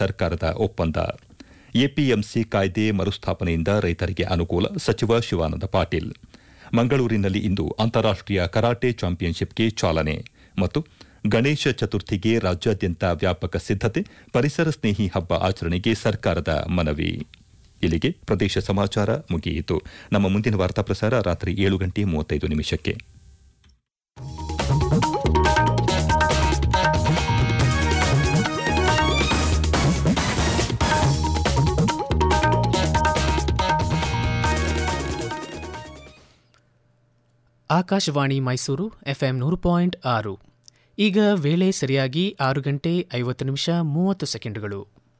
ಸರ್ಕಾರದ ಒಪ್ಪಂದ ಎಪಿಎಂಸಿ ಕಾಯ್ದೆ ಮರುಸ್ಥಾಪನೆಯಿಂದ ರೈತರಿಗೆ ಅನುಕೂಲ ಸಚಿವ ಶಿವಾನಂದ ಪಾಟೀಲ್ ಮಂಗಳೂರಿನಲ್ಲಿ ಇಂದು ಅಂತಾರಾಷ್ಟೀಯ ಕರಾಟೆ ಚಾಂಪಿಯನ್ಶಿಪ್ಗೆ ಚಾಲನೆ ಮತ್ತು ಗಣೇಶ ಚತುರ್ಥಿಗೆ ರಾಜ್ಯಾದ್ಯಂತ ವ್ಯಾಪಕ ಸಿದ್ದತೆ ಪರಿಸರ ಸ್ನೇಹಿ ಹಬ್ಬ ಆಚರಣೆಗೆ ಸರ್ಕಾರದ ಮನವಿ ಇಲ್ಲಿಗೆ ಪ್ರದೇಶ ಸಮಾಚಾರ ಮುಗಿಯಿತು ನಮ್ಮ ಮುಂದಿನ ವಾರ್ತಾ ಪ್ರಸಾರ ರಾತ್ರಿ ಏಳು ಗಂಟೆ ಮೂವತ್ತೈದು ನಿಮಿಷಕ್ಕೆ ಆಕಾಶವಾಣಿ ಮೈಸೂರು ಎಫ್ಎಂ ನೂರು ಪಾಯಿಂಟ್ ಆರು ಈಗ ವೇಳೆ ಸರಿಯಾಗಿ ಆರು ಗಂಟೆ ಐವತ್ತು ನಿಮಿಷ ಮೂವತ್ತು ಸೆಕೆಂಡುಗಳು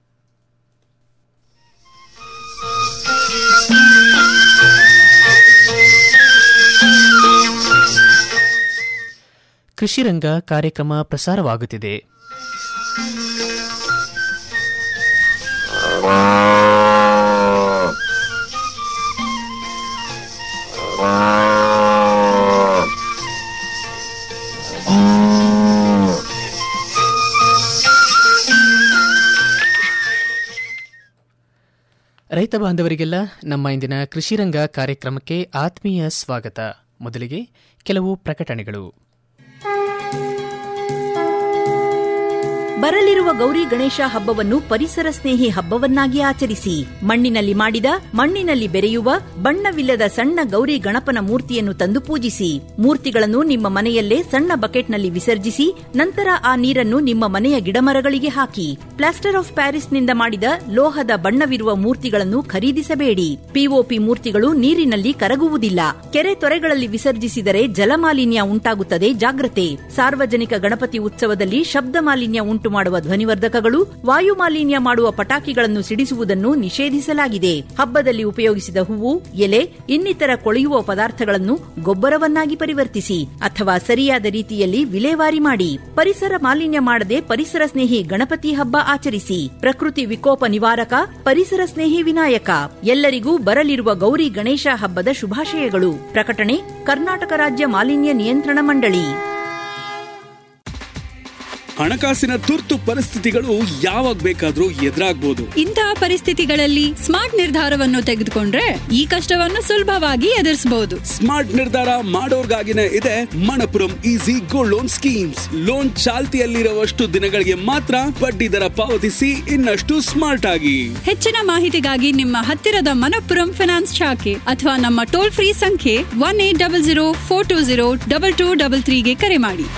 ಕೃಷಿ ರಂಗ ಕಾರ್ಯಕ್ರಮ ಪ್ರಸಾರವಾಗುತ್ತಿದೆ ರೈತ ಬಾಂಧವರಿಗೆಲ್ಲ ನಮ್ಮ ಇಂದಿನ ಕೃಷಿರಂಗ ಕಾರ್ಯಕ್ರಮಕ್ಕೆ ಆತ್ಮೀಯ ಸ್ವಾಗತ ಮೊದಲಿಗೆ ಕೆಲವು ಪ್ರಕಟಣೆಗಳು ಬರಲಿರುವ ಗೌರಿ ಗಣೇಶ ಹಬ್ಬವನ್ನು ಪರಿಸರ ಸ್ನೇಹಿ ಹಬ್ಬವನ್ನಾಗಿ ಆಚರಿಸಿ ಮಣ್ಣಿನಲ್ಲಿ ಮಾಡಿದ ಮಣ್ಣಿನಲ್ಲಿ ಬೆರೆಯುವ ಬಣ್ಣವಿಲ್ಲದ ಸಣ್ಣ ಗೌರಿ ಗಣಪನ ಮೂರ್ತಿಯನ್ನು ತಂದು ಪೂಜಿಸಿ ಮೂರ್ತಿಗಳನ್ನು ನಿಮ್ಮ ಮನೆಯಲ್ಲೇ ಸಣ್ಣ ಬಕೆಟ್ನಲ್ಲಿ ವಿಸರ್ಜಿಸಿ ನಂತರ ಆ ನೀರನ್ನು ನಿಮ್ಮ ಮನೆಯ ಗಿಡಮರಗಳಿಗೆ ಹಾಕಿ ಪ್ಲಾಸ್ಟರ್ ಆಫ್ ಪ್ಯಾರಿಸ್ನಿಂದ ಮಾಡಿದ ಲೋಹದ ಬಣ್ಣವಿರುವ ಮೂರ್ತಿಗಳನ್ನು ಖರೀದಿಸಬೇಡಿ ಪಿಒಪಿ ಮೂರ್ತಿಗಳು ನೀರಿನಲ್ಲಿ ಕರಗುವುದಿಲ್ಲ ಕೆರೆ ತೊರೆಗಳಲ್ಲಿ ವಿಸರ್ಜಿಸಿದರೆ ಜಲಮಾಲಿನ್ಯ ಉಂಟಾಗುತ್ತದೆ ಜಾಗ್ರತೆ ಸಾರ್ವಜನಿಕ ಗಣಪತಿ ಉತ್ಸವದಲ್ಲಿ ಶಬ್ದ ಮಾಲಿನ್ಯ ಉಂಟು ಮಾಡುವ ಧ್ವನಿವರ್ಧಕಗಳು ವಾಯು ಮಾಲಿನ್ಯ ಮಾಡುವ ಪಟಾಕಿಗಳನ್ನು ಸಿಡಿಸುವುದನ್ನು ನಿಷೇಧಿಸಲಾಗಿದೆ ಹಬ್ಬದಲ್ಲಿ ಉಪಯೋಗಿಸಿದ ಹೂವು ಎಲೆ ಇನ್ನಿತರ ಕೊಳೆಯುವ ಪದಾರ್ಥಗಳನ್ನು ಗೊಬ್ಬರವನ್ನಾಗಿ ಪರಿವರ್ತಿಸಿ ಅಥವಾ ಸರಿಯಾದ ರೀತಿಯಲ್ಲಿ ವಿಲೇವಾರಿ ಮಾಡಿ ಪರಿಸರ ಮಾಲಿನ್ಯ ಮಾಡದೆ ಪರಿಸರ ಸ್ನೇಹಿ ಗಣಪತಿ ಹಬ್ಬ ಆಚರಿಸಿ ಪ್ರಕೃತಿ ವಿಕೋಪ ನಿವಾರಕ ಪರಿಸರ ಸ್ನೇಹಿ ವಿನಾಯಕ ಎಲ್ಲರಿಗೂ ಬರಲಿರುವ ಗೌರಿ ಗಣೇಶ ಹಬ್ಬದ ಶುಭಾಶಯಗಳು ಪ್ರಕಟಣೆ ಕರ್ನಾಟಕ ರಾಜ್ಯ ಮಾಲಿನ್ಯ ನಿಯಂತ್ರಣ ಮಂಡಳಿ ಹಣಕಾಸಿನ ತುರ್ತು ಪರಿಸ್ಥಿತಿಗಳು ಯಾವಾಗ ಬೇಕಾದ್ರೂ ಎದುರಾಗ್ಬೋದು ಇಂತಹ ಪರಿಸ್ಥಿತಿಗಳಲ್ಲಿ ಸ್ಮಾರ್ಟ್ ನಿರ್ಧಾರವನ್ನು ತೆಗೆದುಕೊಂಡ್ರೆ ಈ ಕಷ್ಟವನ್ನು ಸುಲಭವಾಗಿ ಎದುರಿಸಬಹುದು ಸ್ಮಾರ್ಟ್ ನಿರ್ಧಾರ ಮಾಡೋರ್ಗಾಗಿನೇ ಇದೆ Manappuram easy gold loan schemes loan ಚಾಲ್ತಿಯಲ್ಲಿರುವಷ್ಟು ದಿನಗಳಿಗೆ ಮಾತ್ರ ಬಡ್ಡಿ ದರ ಪಾವತಿಸಿ ಇನ್ನಷ್ಟು ಸ್ಮಾರ್ಟ್ ಆಗಿ ಹೆಚ್ಚಿನ ಮಾಹಿತಿಗಾಗಿ ನಿಮ್ಮ ಹತ್ತಿರದ ಮನಪ್ಪುರಂ ಫಿನಾನ್ಸ್ ಶಾಖೆ ಅಥವಾ ನಮ್ಮ ಟೋಲ್ ಫ್ರೀ ಸಂಖ್ಯೆ one eight double zero four two zero double two double ತ್ರೀಗೆ ಕರೆ ಮಾಡಿ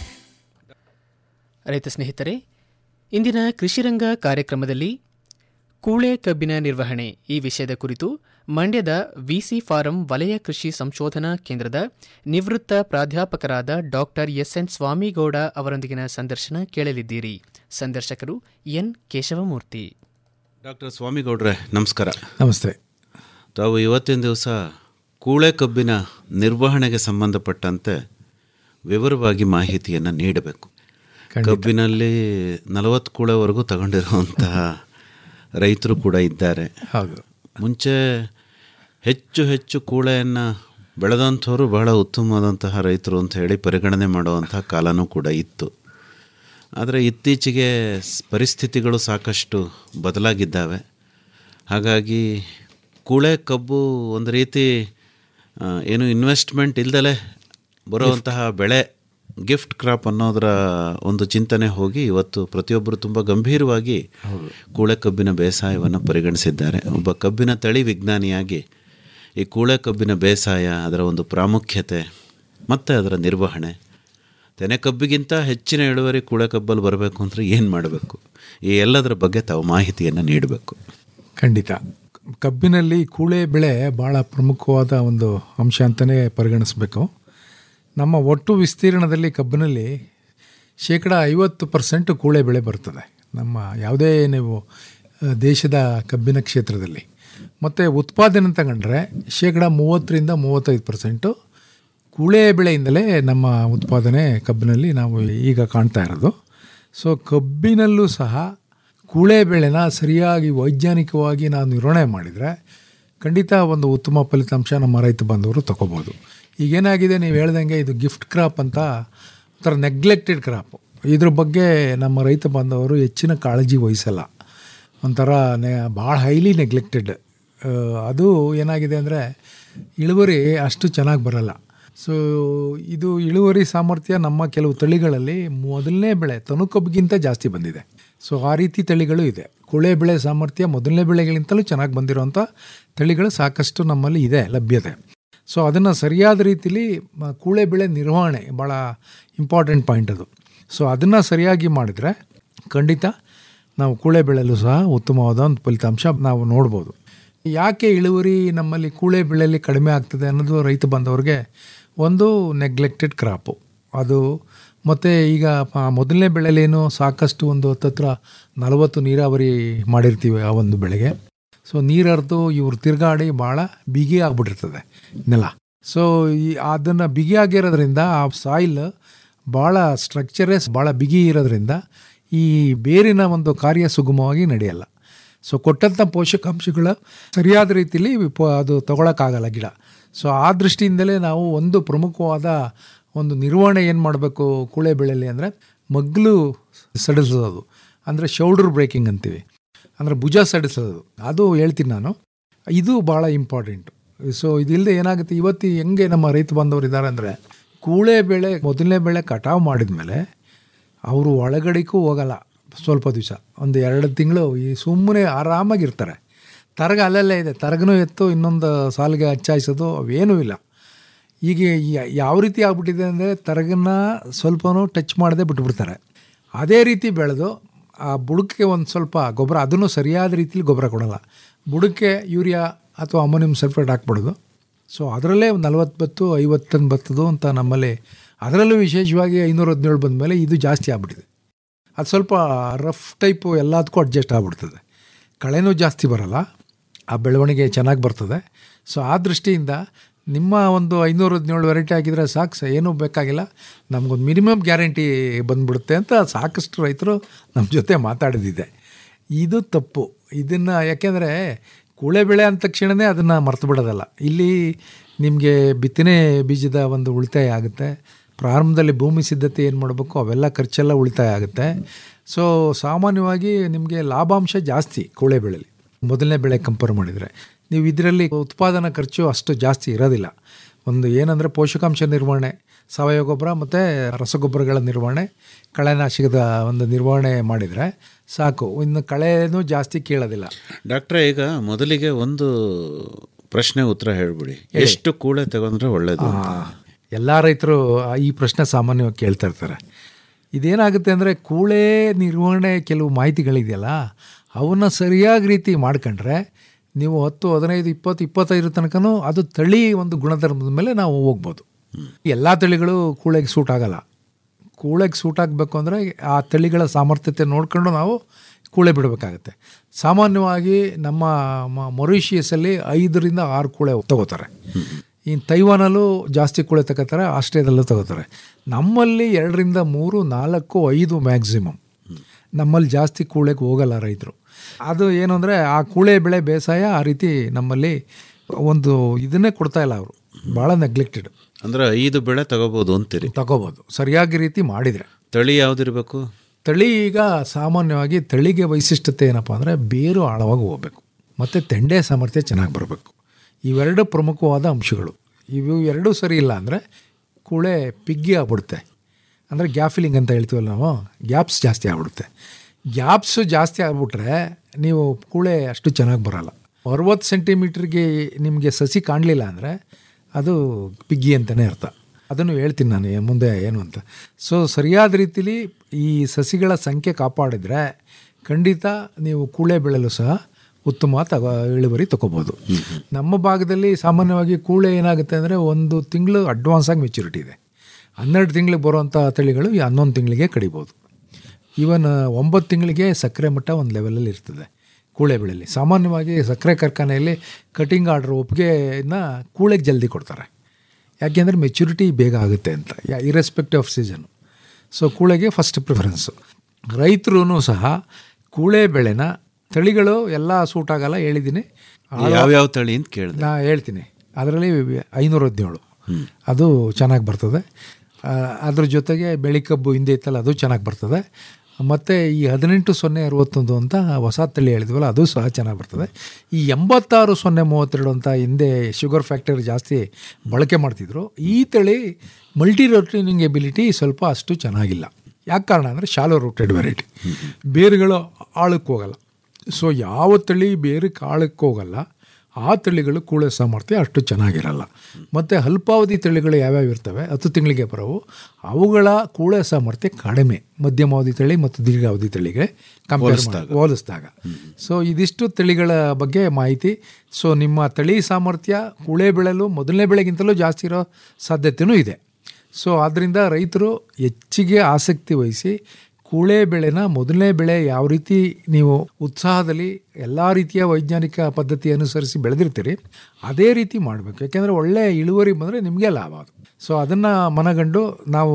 ರೈತ ಸ್ನೇಹಿತರೆ ಇಂದಿನ ಕೃಷಿರಂಗ ಕಾರ್ಯಕ್ರಮದಲ್ಲಿ ಕೂಳೆ ಕಬ್ಬಿನ ನಿರ್ವಹಣೆ ಈ ವಿಷಯದ ಕುರಿತು ಮಂಡ್ಯದ ವಿಸಿ ಫಾರಂ ವಲಯ ಕೃಷಿ ಸಂಶೋಧನಾ ಕೇಂದ್ರದ ನಿವೃತ್ತ ಪ್ರಾಧ್ಯಾಪಕರಾದ ಡಾಕ್ಟರ್ ಎಸ್ಎನ್ ಸ್ವಾಮಿಗೌಡ ಅವರೊಂದಿಗಿನ ಸಂದರ್ಶನ ಕೇಳಲಿದ್ದೀರಿ ಸಂದರ್ಶಕರು ಎನ್ ಕೇಶವಮೂರ್ತಿ ಡಾಕ್ಟರ್ ಸ್ವಾಮಿಗೌಡ್ರೆ ನಮಸ್ಕಾರ ನಮಸ್ತೆ ತಾವು ಇವತ್ತಿನ ದಿವಸ ಕೂಳೆ ಕಬ್ಬಿನ ನಿರ್ವಹಣೆಗೆ ಸಂಬಂಧಪಟ್ಟಂತೆ ವಿವರವಾಗಿ ಮಾಹಿತಿಯನ್ನು ನೀಡಬೇಕು ಕಬ್ಬಿನಲ್ಲಿ ನಲವತ್ತು ಕೂಳೆವರೆಗೂ ತಗೊಂಡಿರುವಂತಹ ರೈತರು ಕೂಡ ಇದ್ದಾರೆ ಹೌದು ಮುಂಚೆ ಹೆಚ್ಚು ಹೆಚ್ಚು ಕೂಳೆಯನ್ನು ಬೆಳೆದಂಥವರು ಬಹಳ ಉತ್ತಮವಾದಂತಹ ರೈತರು ಅಂತ ಹೇಳಿ ಪರಿಗಣನೆ ಮಾಡುವಂತಹ ಕಾಲನೂ ಕೂಡ ಇತ್ತು ಆದರೆ ಇತ್ತೀಚೆಗೆ ಸ್- ಪರಿಸ್ಥಿತಿಗಳು ಸಾಕಷ್ಟು ಬದಲಾಗಿದ್ದಾವೆ ಹಾಗಾಗಿ ಕೂಳೆ ಕಬ್ಬು ಒಂದು ರೀತಿ ಆ, ಏನು ಇನ್ವೆಸ್ಟ್ಮೆಂಟ್ ಇಲ್ದಲೇ ಬರುವಂತಹ ಬೆಳೆ ಗಿಫ್ಟ್ ಕ್ರಾಪ್ ಅನ್ನೋದರ ಒಂದು ಚಿಂತನೆ ಹೋಗಿ ಇವತ್ತು ಪ್ರತಿಯೊಬ್ಬರು ತುಂಬ ಗಂಭೀರವಾಗಿ ಕೂಳೆ ಕಬ್ಬಿನ ಬೇಸಾಯವನ್ನು ಪರಿಗಣಿಸಿದ್ದಾರೆ ಒಬ್ಬ ಕಬ್ಬಿನ ತಳಿ ವಿಜ್ಞಾನಿಯಾಗಿ ಈ ಕೂಳೆ ಕಬ್ಬಿನ ಬೇಸಾಯ ಅದರ ಒಂದು ಪ್ರಾಮುಖ್ಯತೆ ಮತ್ತು ಅದರ ನಿರ್ವಹಣೆ ತೆನೆ ಕಬ್ಬಿಗಿಂತ ಹೆಚ್ಚಿನ ಇಳುವರಿ ಕೂಳೆ ಕಬ್ಬಲ್ಲಿ ಬರಬೇಕು ಅಂದರೆ ಏನು ಮಾಡಬೇಕು ಈ ಎಲ್ಲದರ ಬಗ್ಗೆ ತಾವು ಮಾಹಿತಿಯನ್ನು ನೀಡಬೇಕು ಖಂಡಿತ ಕಬ್ಬಿನಲ್ಲಿ ಕೂಳೆ ಬೆಳೆ ಭಾಳ ಪ್ರಮುಖವಾದ ಒಂದು ಅಂಶ ಅಂತಲೇ ಪರಿಗಣಿಸಬೇಕು ನಮ್ಮ ಒಟ್ಟು ವಿಸ್ತೀರ್ಣದಲ್ಲಿ ಕಬ್ಬಿನಲ್ಲಿ ಶೇಕಡ ಐವತ್ತು ಪರ್ಸೆಂಟ್ ಕೂಳೆ ಬೆಳೆ ಬರ್ತದೆ ನಮ್ಮ ಯಾವುದೇ ನೀವು ಆ, ದೇಶದ ಕಬ್ಬಿನ ಕ್ಷೇತ್ರದಲ್ಲಿ ಮತ್ತು ಉತ್ಪಾದನೆ ತಗೊಂಡ್ರೆ ಶೇಕಡ ಮೂವತ್ತರಿಂದ ಮೂವತ್ತೈದು ಪರ್ಸೆಂಟು ಕೂಳೆ ಬೆಳೆಯಿಂದಲೇ ನಮ್ಮ ಉತ್ಪಾದನೆ ಕಬ್ಬಿನಲ್ಲಿ ನಾವು ಈಗ ಕಾಣ್ತಾ ಇರೋದು ಸೊ ಕಬ್ಬಿನಲ್ಲೂ ಸಹ ಕೂಳೆ ಬೆಳೆನ ಸರಿಯಾಗಿ ವೈಜ್ಞಾನಿಕವಾಗಿ ನಾವು ನಿರ್ವಹಣೆ ಮಾಡಿದರೆ ಖಂಡಿತ ಒಂದು ಉತ್ತಮ ಫಲಿತಾಂಶ ನಮ್ಮ ರೈತ ಬಾಂಧವರು ತಗೋಬೋದು ಈಗೇನಾಗಿದೆ ನೀವು ಹೇಳ್ದಂಗೆ ಇದು ಗಿಫ್ಟ್ ಕ್ರಾಪ್ ಅಂತ ಒಂಥರ ನೆಗ್ಲೆಕ್ಟೆಡ್ ಕ್ರಾಪು ಇದ್ರ ಬಗ್ಗೆ ನಮ್ಮ ರೈತ ಬಾಂಧವರು ಹೆಚ್ಚಿನ ಕಾಳಜಿ ವಹಿಸಲ್ಲ ಒಂಥರ ನೆ ಭಾಳ ಹೈಲಿ ನೆಗ್ಲೆಕ್ಟೆಡ್ ಅದು ಏನಾಗಿದೆ ಅಂದರೆ ಇಳುವರಿ ಅಷ್ಟು ಚೆನ್ನಾಗಿ ಬರಲ್ಲ ಸೊ ಇದು ಇಳುವರಿ ಸಾಮರ್ಥ್ಯ ನಮ್ಮ ಕೆಲವು ತಳಿಗಳಲ್ಲಿ ಮೊದಲನೇ ಬೆಳೆ ತನುಕಬ್ಬಿಗಿಂತ ಜಾಸ್ತಿ ಬಂದಿದೆ ಸೊ ಆ ರೀತಿ ತಳಿಗಳು ಇದೆ ಕುಳೆ ಬೆಳೆ ಸಾಮರ್ಥ್ಯ ಮೊದಲನೇ ಬೆಳೆಗಳಿಂತಲೂ ಚೆನ್ನಾಗಿ ಬಂದಿರೋಂಥ ತಳಿಗಳು ಸಾಕಷ್ಟು ನಮ್ಮಲ್ಲಿ ಇದೆ ಲಭ್ಯತೆ ಸೊ ಅದನ್ನು ಸರಿಯಾದ ರೀತಿಲಿ ಮ- ಕೂಳೆ ಬೆಳೆ ನಿರ್ವಹಣೆ ಭಾಳ ಇಂಪಾರ್ಟೆಂಟ್ ಪಾಯಿಂಟ್ ಅದು ಸೊ ಅದನ್ನು ಸರಿಯಾಗಿ ಮಾಡಿದರೆ ಖಂಡಿತ ನಾವು ಕೂಳೆ ಬೆಳೆಯಲು ಸಹ ಉತ್ತಮವಾದ ಒಂದು ಫಲಿತಾಂಶ ನಾವು ನೋಡ್ಬೋದು ಯಾಕೆ ಇಳುವರಿ ನಮ್ಮಲ್ಲಿ ಕೂಳೆ ಬೆಳೆಯಲ್ಲಿ ಕಡಿಮೆ ಆಗ್ತದೆ ಅನ್ನೋದು ರೈತ ಬಂದವ್ರಿಗೆ ಒಂದು ನೆಗ್ಲೆಕ್ಟೆಡ್ ಕ್ರಾಪು ಅದು ಮತ್ತು ಈಗ ಪ- ಮೊದಲನೇ ಬೆಳೆಯಲ್ಲೇನು ಸಾಕಷ್ಟು ಒಂದು ಹತ್ತತ್ರ ನಲವತ್ತು ನೀರಾವರಿ ಮಾಡಿರ್ತೀವಿ ಆ ಒಂದು ಬೆಳೆಗೆ ಸೊ ನೀರರ್ದು ಇವ್ರು ತಿರುಗಾಡಿ ಭಾಳ ಬಿಗಿ ಆಗ್ಬಿಟ್ಟಿರ್ತದೆ ನೆಲ ಸೊ ಈ ಅದನ್ನು ಬಿಗಿ ಆಗಿರೋದ್ರಿಂದ ಆ ಸಾಯಿಲ್ ಭಾಳ ಸ್ಟ್ರಕ್ಚರೇ ಭಾಳ ಬಿಗಿ ಇರೋದ್ರಿಂದ ಈ ಬೇರಿನ ಒಂದು ಕಾರ್ಯ ಸುಗಮವಾಗಿ ನಡೆಯಲ್ಲ ಸೊ ಕೊಟ್ಟಂಥ ಪೋಷಕಾಂಶಗಳ ಸರಿಯಾದ ರೀತಿಯಲ್ಲಿ ಪ- ಅದು ತಗೊಳಕ್ಕಾಗಲ್ಲ ಗಿಡ ಸೊ ಆ ದೃಷ್ಟಿಯಿಂದಲೇ ನಾವು ಒಂದು ಪ್ರಮುಖವಾದ ಒಂದು ನಿರ್ವಹಣೆ ಏನು ಮಾಡಬೇಕು ಕೂಳೆ ಬೆಳೆಯಲ್ಲಿ ಅಂದರೆ ಮಗ್ಲು ಸಡಿಸೋದು ಅಂದರೆ ಶೌಲ್ಡರ್ ಬ್ರೇಕಿಂಗ್ ಅಂತೀವಿ ಅಂದರೆ ಭುಜ ಸಡಿಸೋದು ಅದು ಹೇಳ್ತೀನಿ ನಾನು ಇದು ಭಾಳ ಇಂಪಾರ್ಟೆಂಟು ಸೊ ಇದಿಲ್ಲದೆ ಏನಾಗುತ್ತೆ ಇವತ್ತು ಹೆಂಗೆ ನಮ್ಮ ರೈತ ಬಾಂಧವರು ಇದ್ದಾರೆ ಅಂದರೆ ಕೂಳೆ ಬೆಳೆ ಮೊದಲನೇ ಬೆಳೆ ಕಟಾವು ಮಾಡಿದ್ಮೇಲೆ ಅವರು ಒಳಗಡೆಗೂ ಹೋಗಲ್ಲ ಸ್ವಲ್ಪ ದಿವಸ ಒಂದು ಎರಡು ತಿಂಗಳು ಈ ಸುಮ್ಮನೆ ಆರಾಮಾಗಿರ್ತಾರೆ ತರಗ ಅಲ್ಲಲ್ಲೇ ಇದೆ ತರಗನೂ ಎತ್ತು ಇನ್ನೊಂದು ಸಾಲಿಗೆ ಹಚ್ಚಾಯಿಸೋದು ಅವೇನೂ ಇಲ್ಲ ಈಗ ಯ- ಯಾವ ರೀತಿ ಆಗ್ಬಿಟ್ಟಿದೆ ಅಂದರೆ ತರಗನ್ನ ಸ್ವಲ್ಪನೂ ಟಚ್ ಮಾಡದೆ ಬಿಟ್ಬಿಡ್ತಾರೆ ಅದೇ ರೀತಿ ಬೆಳೆದು ಆ ಬುಡಕ್ಕೆ ಒಂದು ಸ್ವಲ್ಪ ಗೊಬ್ಬರ ಅದನ್ನು ಸರಿಯಾದ ರೀತಿಲಿ ಗೊಬ್ಬರ ಕೊಡಲ್ಲ ಬುಡಕ್ಕೆ ಯೂರಿಯಾ ಅಥವಾ ಅಮೋನಿಯಂ ಸಲ್ಫೇಟ್ ಹಾಕ್ಬಿಡೋದು ಸೊ ಅದರಲ್ಲೇ ಒಂದು ನಲ್ವತ್ತು ಬತ್ತು ಐವತ್ತು ಟನ್ ಬರ್ತದು ಅಂತ ನಮ್ಮಲ್ಲಿ ಅದರಲ್ಲೂ ವಿಶೇಷವಾಗಿ ಐನೂರ ಹದಿನೇಳು ಬಂದಮೇಲೆ ಇದು ಜಾಸ್ತಿ ಆಗ್ಬಿಟ್ಟಿದೆ ಅದು ಸ್ವಲ್ಪ ರಫ್ ಟೈಪು ಎಲ್ಲದಕ್ಕೂ ಅಡ್ಜಸ್ಟ್ ಆಗ್ಬಿಡ್ತದೆ ಕಳೆನೂ ಜಾಸ್ತಿ ಬರಲ್ಲ ಆ ಬೆಳವಣಿಗೆ ಚೆನ್ನಾಗಿ ಬರ್ತದೆ ಸೊ ಆ ದೃಷ್ಟಿಯಿಂದ ನಿಮ್ಮ ಒಂದು ಐನೂರ ಹದಿನೇಳು ವೆರೈಟಿ ಹಾಕಿದರೆ ಸಾಕು ಸ ಏನೂ ಬೇಕಾಗಿಲ್ಲ ನಮಗೊಂದು ಮಿನಿಮಮ್ ಗ್ಯಾರಂಟಿ ಬಂದ್ಬಿಡುತ್ತೆ ಅಂತ ಸಾಕಷ್ಟು ರೈತರು ನಮ್ಮ ಜೊತೆ ಮಾತಾಡಿದಿದೆ ಇದು ತಪ್ಪು ಇದನ್ನು ಯಾಕೆಂದರೆ ಕೂಳೆ ಬೆಳೆ ಅಂದ ತಕ್ಷಣವೇ ಅದನ್ನು ಮರ್ತು ಬಿಡೋದಲ್ಲ ಇಲ್ಲಿ ನಿಮಗೆ ಬಿತ್ತನೆ ಬೀಜದ ಒಂದು ಉಳಿತಾಯ ಆಗುತ್ತೆ ಪ್ರಾರಂಭದಲ್ಲಿ ಭೂಮಿ ಸಿದ್ಧತೆ ಏನು ಮಾಡಬೇಕು ಅವೆಲ್ಲ ಖರ್ಚೆಲ್ಲ ಉಳಿತಾಯ ಆಗುತ್ತೆ ಸೊ ಸಾಮಾನ್ಯವಾಗಿ ನಿಮಗೆ ಲಾಭಾಂಶ ಜಾಸ್ತಿ ಕೂಳೆ ಬೆಳೆಯಲ್ಲಿ ಮೊದಲನೇ ಬೆಳೆ ಕಂಪೇರ್ ಮಾಡಿದರೆ ನೀವು ಇದರಲ್ಲಿ ಉತ್ಪಾದನಾ ಖರ್ಚು ಅಷ್ಟು ಜಾಸ್ತಿ ಇರೋದಿಲ್ಲ ಒಂದು ಏನಂದರೆ ಪೋಷಕಾಂಶ ನಿರ್ವಹಣೆ ಸಾವಯವ ಗೊಬ್ಬರ ಮತ್ತು ರಸಗೊಬ್ಬರಗಳ ನಿರ್ವಹಣೆ ಕಳೆನಾಶಕದ ಒಂದು ನಿರ್ವಹಣೆ ಮಾಡಿದರೆ ಸಾಕು ಇನ್ನು ಕಳೆನೂ ಜಾಸ್ತಿ ಕೇಳೋದಿಲ್ಲ ಡಾಕ್ಟ್ರೆ ಈಗ ಮೊದಲಿಗೆ ಒಂದು ಪ್ರಶ್ನೆ ಉತ್ತರ ಹೇಳ್ಬಿಡಿ ಎಷ್ಟು ಕೂಳೆ ತಗೊಂಡ್ರೆ ಒಳ್ಳೇದು ಅಂತ? ಎಲ್ಲ ರೈತರು ಈ ಪ್ರಶ್ನೆ ಸಾಮಾನ್ಯವಾಗಿ ಕೇಳ್ತಾ ಇರ್ತಾರೆ ಇದೇನಾಗುತ್ತೆ ಅಂದರೆ ಕೂಳೆ ನಿರ್ವಹಣೆ ಕೆಲವು ಮಾಹಿತಿಗಳಿದೆಯಲ್ಲ ಅವನ್ನ ಸರಿಯಾಗಿ ರೀತಿ ಮಾಡ್ಕೊಂಡ್ರೆ ನೀವು ಹತ್ತು ಹದಿನೈದು ಇಪ್ಪತ್ತು ಇಪ್ಪತ್ತೈದರ ತನಕನೂ ಅದು ತಳಿ ಒಂದು ಗುಣಧರ್ಮದ ಮೇಲೆ ನಾವು ಹೋಗ್ಬೋದು ಎಲ್ಲ ತಳಿಗಳು ಕೂಳೆಗೆ ಸೂಟ್ ಆಗಲ್ಲ ಕೂಳೆಗೆ ಸೂಟ್ ಆಗಬೇಕು ಅಂದರೆ ಆ ತಳಿಗಳ ಸಾಮರ್ಥ್ಯತೆ ನೋಡ್ಕೊಂಡು ನಾವು ಕೂಳೆ ಬಿಡಬೇಕಾಗತ್ತೆ ಸಾಮಾನ್ಯವಾಗಿ ನಮ್ಮ ಮ- ಮೊರಿಷಿಯಸಲ್ಲಿ ಐದರಿಂದ ಆರು ಕೂಳೆ ತಗೋತಾರೆ ಇನ್ನು ತೈವಾನಲ್ಲೂ ಜಾಸ್ತಿ ಕೂಳೆ ತಗೋತಾರೆ ಆಸ್ಟ್ರೇಲಿಯಾದಲ್ಲೂ ತಗೋತಾರೆ ನಮ್ಮಲ್ಲಿ ಎರಡರಿಂದ ಮೂರು ನಾಲ್ಕು ಐದು ಮ್ಯಾಕ್ಸಿಮಮ್ ನಮ್ಮಲ್ಲಿ ಜಾಸ್ತಿ ಕೂಳೆಗೆ ಹೋಗಲ್ಲ ರೈತರು ಅದು ಏನು ಅಂದರೆ ಆ ಕೂಳೆ ಬೆಳೆ ಬೇಸಾಯ ಆ ರೀತಿ ನಮ್ಮಲ್ಲಿ ಒಂದು ಇದನ್ನೇ ಕೊಡ್ತಾ ಇಲ್ಲ ಅವರು ಭಾಳ ನೆಗ್ಲೆಕ್ಟೆಡ್ ಅಂದ್ರೆ ಐದು ಬೆಳೆ ತಗೋಬೋದು ಅಂತೀರಿ ತಗೋಬೋದು ಸರಿಯಾಗಿ ರೀತಿ ಮಾಡಿದರೆ ತಳಿ ಯಾವ್ದಿರ್ಬೇಕು ತಳಿ ಈಗ ಸಾಮಾನ್ಯವಾಗಿ ತಳಿಗೆ ವೈಶಿಷ್ಟ್ಯತೆ ಏನಪ್ಪ ಅಂದರೆ ಬೇರು ಆಳವಾಗಿ ಹೋಗಬೇಕು ಮತ್ತು ತೆಂಡೆ ಸಾಮರ್ಥ್ಯ ಚೆನ್ನಾಗಿ ಬರಬೇಕು ಇವೆರಡು ಪ್ರಮುಖವಾದ ಅಂಶಗಳು ಇವು ಎರಡೂ ಸರಿ ಇಲ್ಲ ಅಂದರೆ ಕೂಳೆ ಪಿಗ್ಗಿ ಆಗ್ಬಿಡುತ್ತೆ ಅಂದರೆ ಗ್ಯಾಫಿಲಿಂಗ್ ಅಂತ ಹೇಳ್ತೀವಲ್ಲ ನಾವು ಗ್ಯಾಪ್ಸ್ ಜಾಸ್ತಿ ಆಗ್ಬಿಡುತ್ತೆ ಗ್ಯಾಪ್ಸು ಜಾಸ್ತಿ ಆಗ್ಬಿಟ್ರೆ ನೀವು ಕೂಳೆ ಅಷ್ಟು ಚೆನ್ನಾಗಿ ಬರಲ್ಲ ಅರವತ್ತು ಸೆಂಟಿಮೀಟ್ರಿಗೆ ನಿಮಗೆ ಸಸಿ ಕಾಣಲಿಲ್ಲ ಅಂದರೆ ಅದು ಪಿಗ್ಗಿ ಅಂತಲೇ ಅರ್ಥ ಅದನ್ನು ಹೇಳ್ತೀನಿ ನಾನು ಏ- ಮುಂದೆ ಏನು ಅಂತ ಸೊ ಸರಿಯಾದ ರೀತಿಲಿ ಈ ಸಸಿಗಳ ಸಂಖ್ಯೆ ಕಾಪಾಡಿದರೆ ಖಂಡಿತ ನೀವು ಕೂಳೆ ಬೆಳೆಯಲು ಸಹ ಉತ್ತಮ ತಗೋ ಇಳುವರಿ ತಗೋಬೋದು ನಮ್ಮ ಭಾಗದಲ್ಲಿ ಸಾಮಾನ್ಯವಾಗಿ ಕೂಳೆ ಏನಾಗುತ್ತೆ ಅಂದರೆ ಒಂದು ತಿಂಗಳು ಅಡ್ವಾನ್ಸ್ ಆಗಿ ಮೆಚುರಿಟಿ ಇದೆ ಹನ್ನೆರಡು ತಿಂಗಳಿಗೆ ಬರುವಂಥ ತಳಿಗಳು ಈ ಹನ್ನೊಂದು ತಿಂಗಳಿಗೆ ಕಡಿಬೋದು ಈವನ್ ಒಂಬತ್ತು ತಿಂಗಳಿಗೆ ಸಕ್ಕರೆ ಮಟ್ಟ ಒಂದು ಲೆವೆಲಲ್ಲಿ ಇರ್ತದೆ ಕೂಳೆ ಬೆಳೆಯಲ್ಲಿ ಸಾಮಾನ್ಯವಾಗಿ ಸಕ್ಕರೆ ಕಾರ್ಖಾನೆಯಲ್ಲಿ ಕಟಿಂಗ್ ಆರ್ಡ್ರ್ ಒಪ್ಪಿಗೆನ ಕೂಳೆಗೆ ಜಲ್ದಿ ಕೊಡ್ತಾರೆ ಯಾಕೆಂದರೆ ಮೆಚುರಿಟಿ ಬೇಗ ಆಗುತ್ತೆ ಅಂತ ಇರೆಸ್ಪೆಕ್ಟಿವ್ ಆಫ್ ಸೀಸನು ಸೊ ಕೂಳೆಗೆ ಫಸ್ಟ್ ಪ್ರಿಫರೆನ್ಸು ರೈತರು ಸಹ ಕೂಳೆ ಬೆಳೆನ ತಳಿಗಳು ಎಲ್ಲ ಸೂಟ್ ಆಗಲ್ಲ ಹೇಳಿದ್ದೀನಿ ಯಾವ್ಯಾವ ತಳಿ ಅಂತ ಕೇಳಿದೆ ನಾ ಹೇಳ್ತೀನಿ ಅದರಲ್ಲಿ ಐನೂರ ಹದಿನೇಳು ಅದು ಚೆನ್ನಾಗಿ ಬರ್ತದೆ ಆ, ಅದ್ರ ಜೊತೆಗೆ ಬೆಳಿ ಕಬ್ಬು ಹಿಂದೆ ಇತ್ತಲ್ಲ ಅದು ಚೆನ್ನಾಗಿ ಬರ್ತದೆ ಮತ್ತು ಈ ಹದಿನೆಂಟು ಸೊನ್ನೆ ಅರವತ್ತೊಂದು ಅಂತ ಹೊಸ ತಳಿ ಹೇಳಿದ್ವಲ್ಲ ಅದು ಸಹ ಚೆನ್ನಾಗಿ ಬರ್ತದೆ ಈ ಎಂಬತ್ತಾರು ಸೊನ್ನೆ ಮೂವತ್ತೆರಡು ಅಂತ ಹಿಂದೆ ಶುಗರ್ ಫ್ಯಾಕ್ಟರಿ ಜಾಸ್ತಿ ಬಳಕೆ ಮಾಡ್ತಿದ್ರು ಈ ತಳಿ ಮಲ್ಟಿ ರೋಟೇನಿಂಗ್ ಎಬಿಲಿಟಿ ಸ್ವಲ್ಪ ಅಷ್ಟು ಚೆನ್ನಾಗಿಲ್ಲ ಯಾಕೆ ಕಾರಣ ಅಂದರೆ ಶಾಲೋ ರೂಟೆಡ್ ವೆರೈಟಿ ಬೇರುಗಳು ಆಳಕ್ಕೆ ಹೋಗಲ್ಲ ಸೊ ಯಾವ ತಳಿ ಬೇರಕ್ಕೆ ಆಳಕ್ಕೆ ಹೋಗಲ್ಲ ಆ ತಳಿಗಳು ಕೂಳೆ ಸಾಮರ್ಥ್ಯ ಅಷ್ಟು ಚೆನ್ನಾಗಿರಲ್ಲ ಮತ್ತು ಅಲ್ಪಾವಧಿ ತಳಿಗಳು ಯಾವ್ಯಾವ ಇರ್ತವೆ ಹತ್ತು ತಿಂಗಳಿಗೆ ಬರೋವು ಅವುಗಳ ಕೂಳೆ ಸಾಮರ್ಥ್ಯ ಕಡಿಮೆ ಮಧ್ಯಮಾವಧಿ ತಳಿ ಮತ್ತು ದೀರ್ಘಾವಧಿ ತಳಿಗೆ ಕಂಪೇರ್ ಮಾಡಿ ಹೋಲಿಸಿದಾಗ ಸೊ ಇದಿಷ್ಟು ತಳಿಗಳ ಬಗ್ಗೆ ಮಾಹಿತಿ ಸೊ ನಿಮ್ಮ ತಳಿ ಸಾಮರ್ಥ್ಯ ಕೂಳೆ ಬೆಳೆಲು ಮೊದಲನೇ ಬೆಳೆಗಿಂತಲೂ ಜಾಸ್ತಿ ಇರೋ ಸಾಧ್ಯತೆಯೂ ಇದೆ ಸೊ ಆದ್ದರಿಂದ ರೈತರು ಹೆಚ್ಚಿಗೆ ಆಸಕ್ತಿ ವಹಿಸಿ ಕೂಳೆ ಬೆಳೆನ ಮೊದಲನೇ ಬೆಳೆ ಯಾವ ರೀತಿ ನೀವು ಉತ್ಸಾಹದಲ್ಲಿ ಎಲ್ಲ ರೀತಿಯ ವೈಜ್ಞಾನಿಕ ಪದ್ಧತಿ ಅನುಸರಿಸಿ ಬೆಳೆದಿರ್ತೀರಿ ಅದೇ ರೀತಿ ಮಾಡಬೇಕು ಯಾಕೆಂದರೆ ಒಳ್ಳೆಯ ಇಳುವರಿ ಬಂದರೆ ನಿಮಗೆ ಲಾಭ ಅದು ಸೊ ಅದನ್ನು ಮನಗಂಡು ನಾವು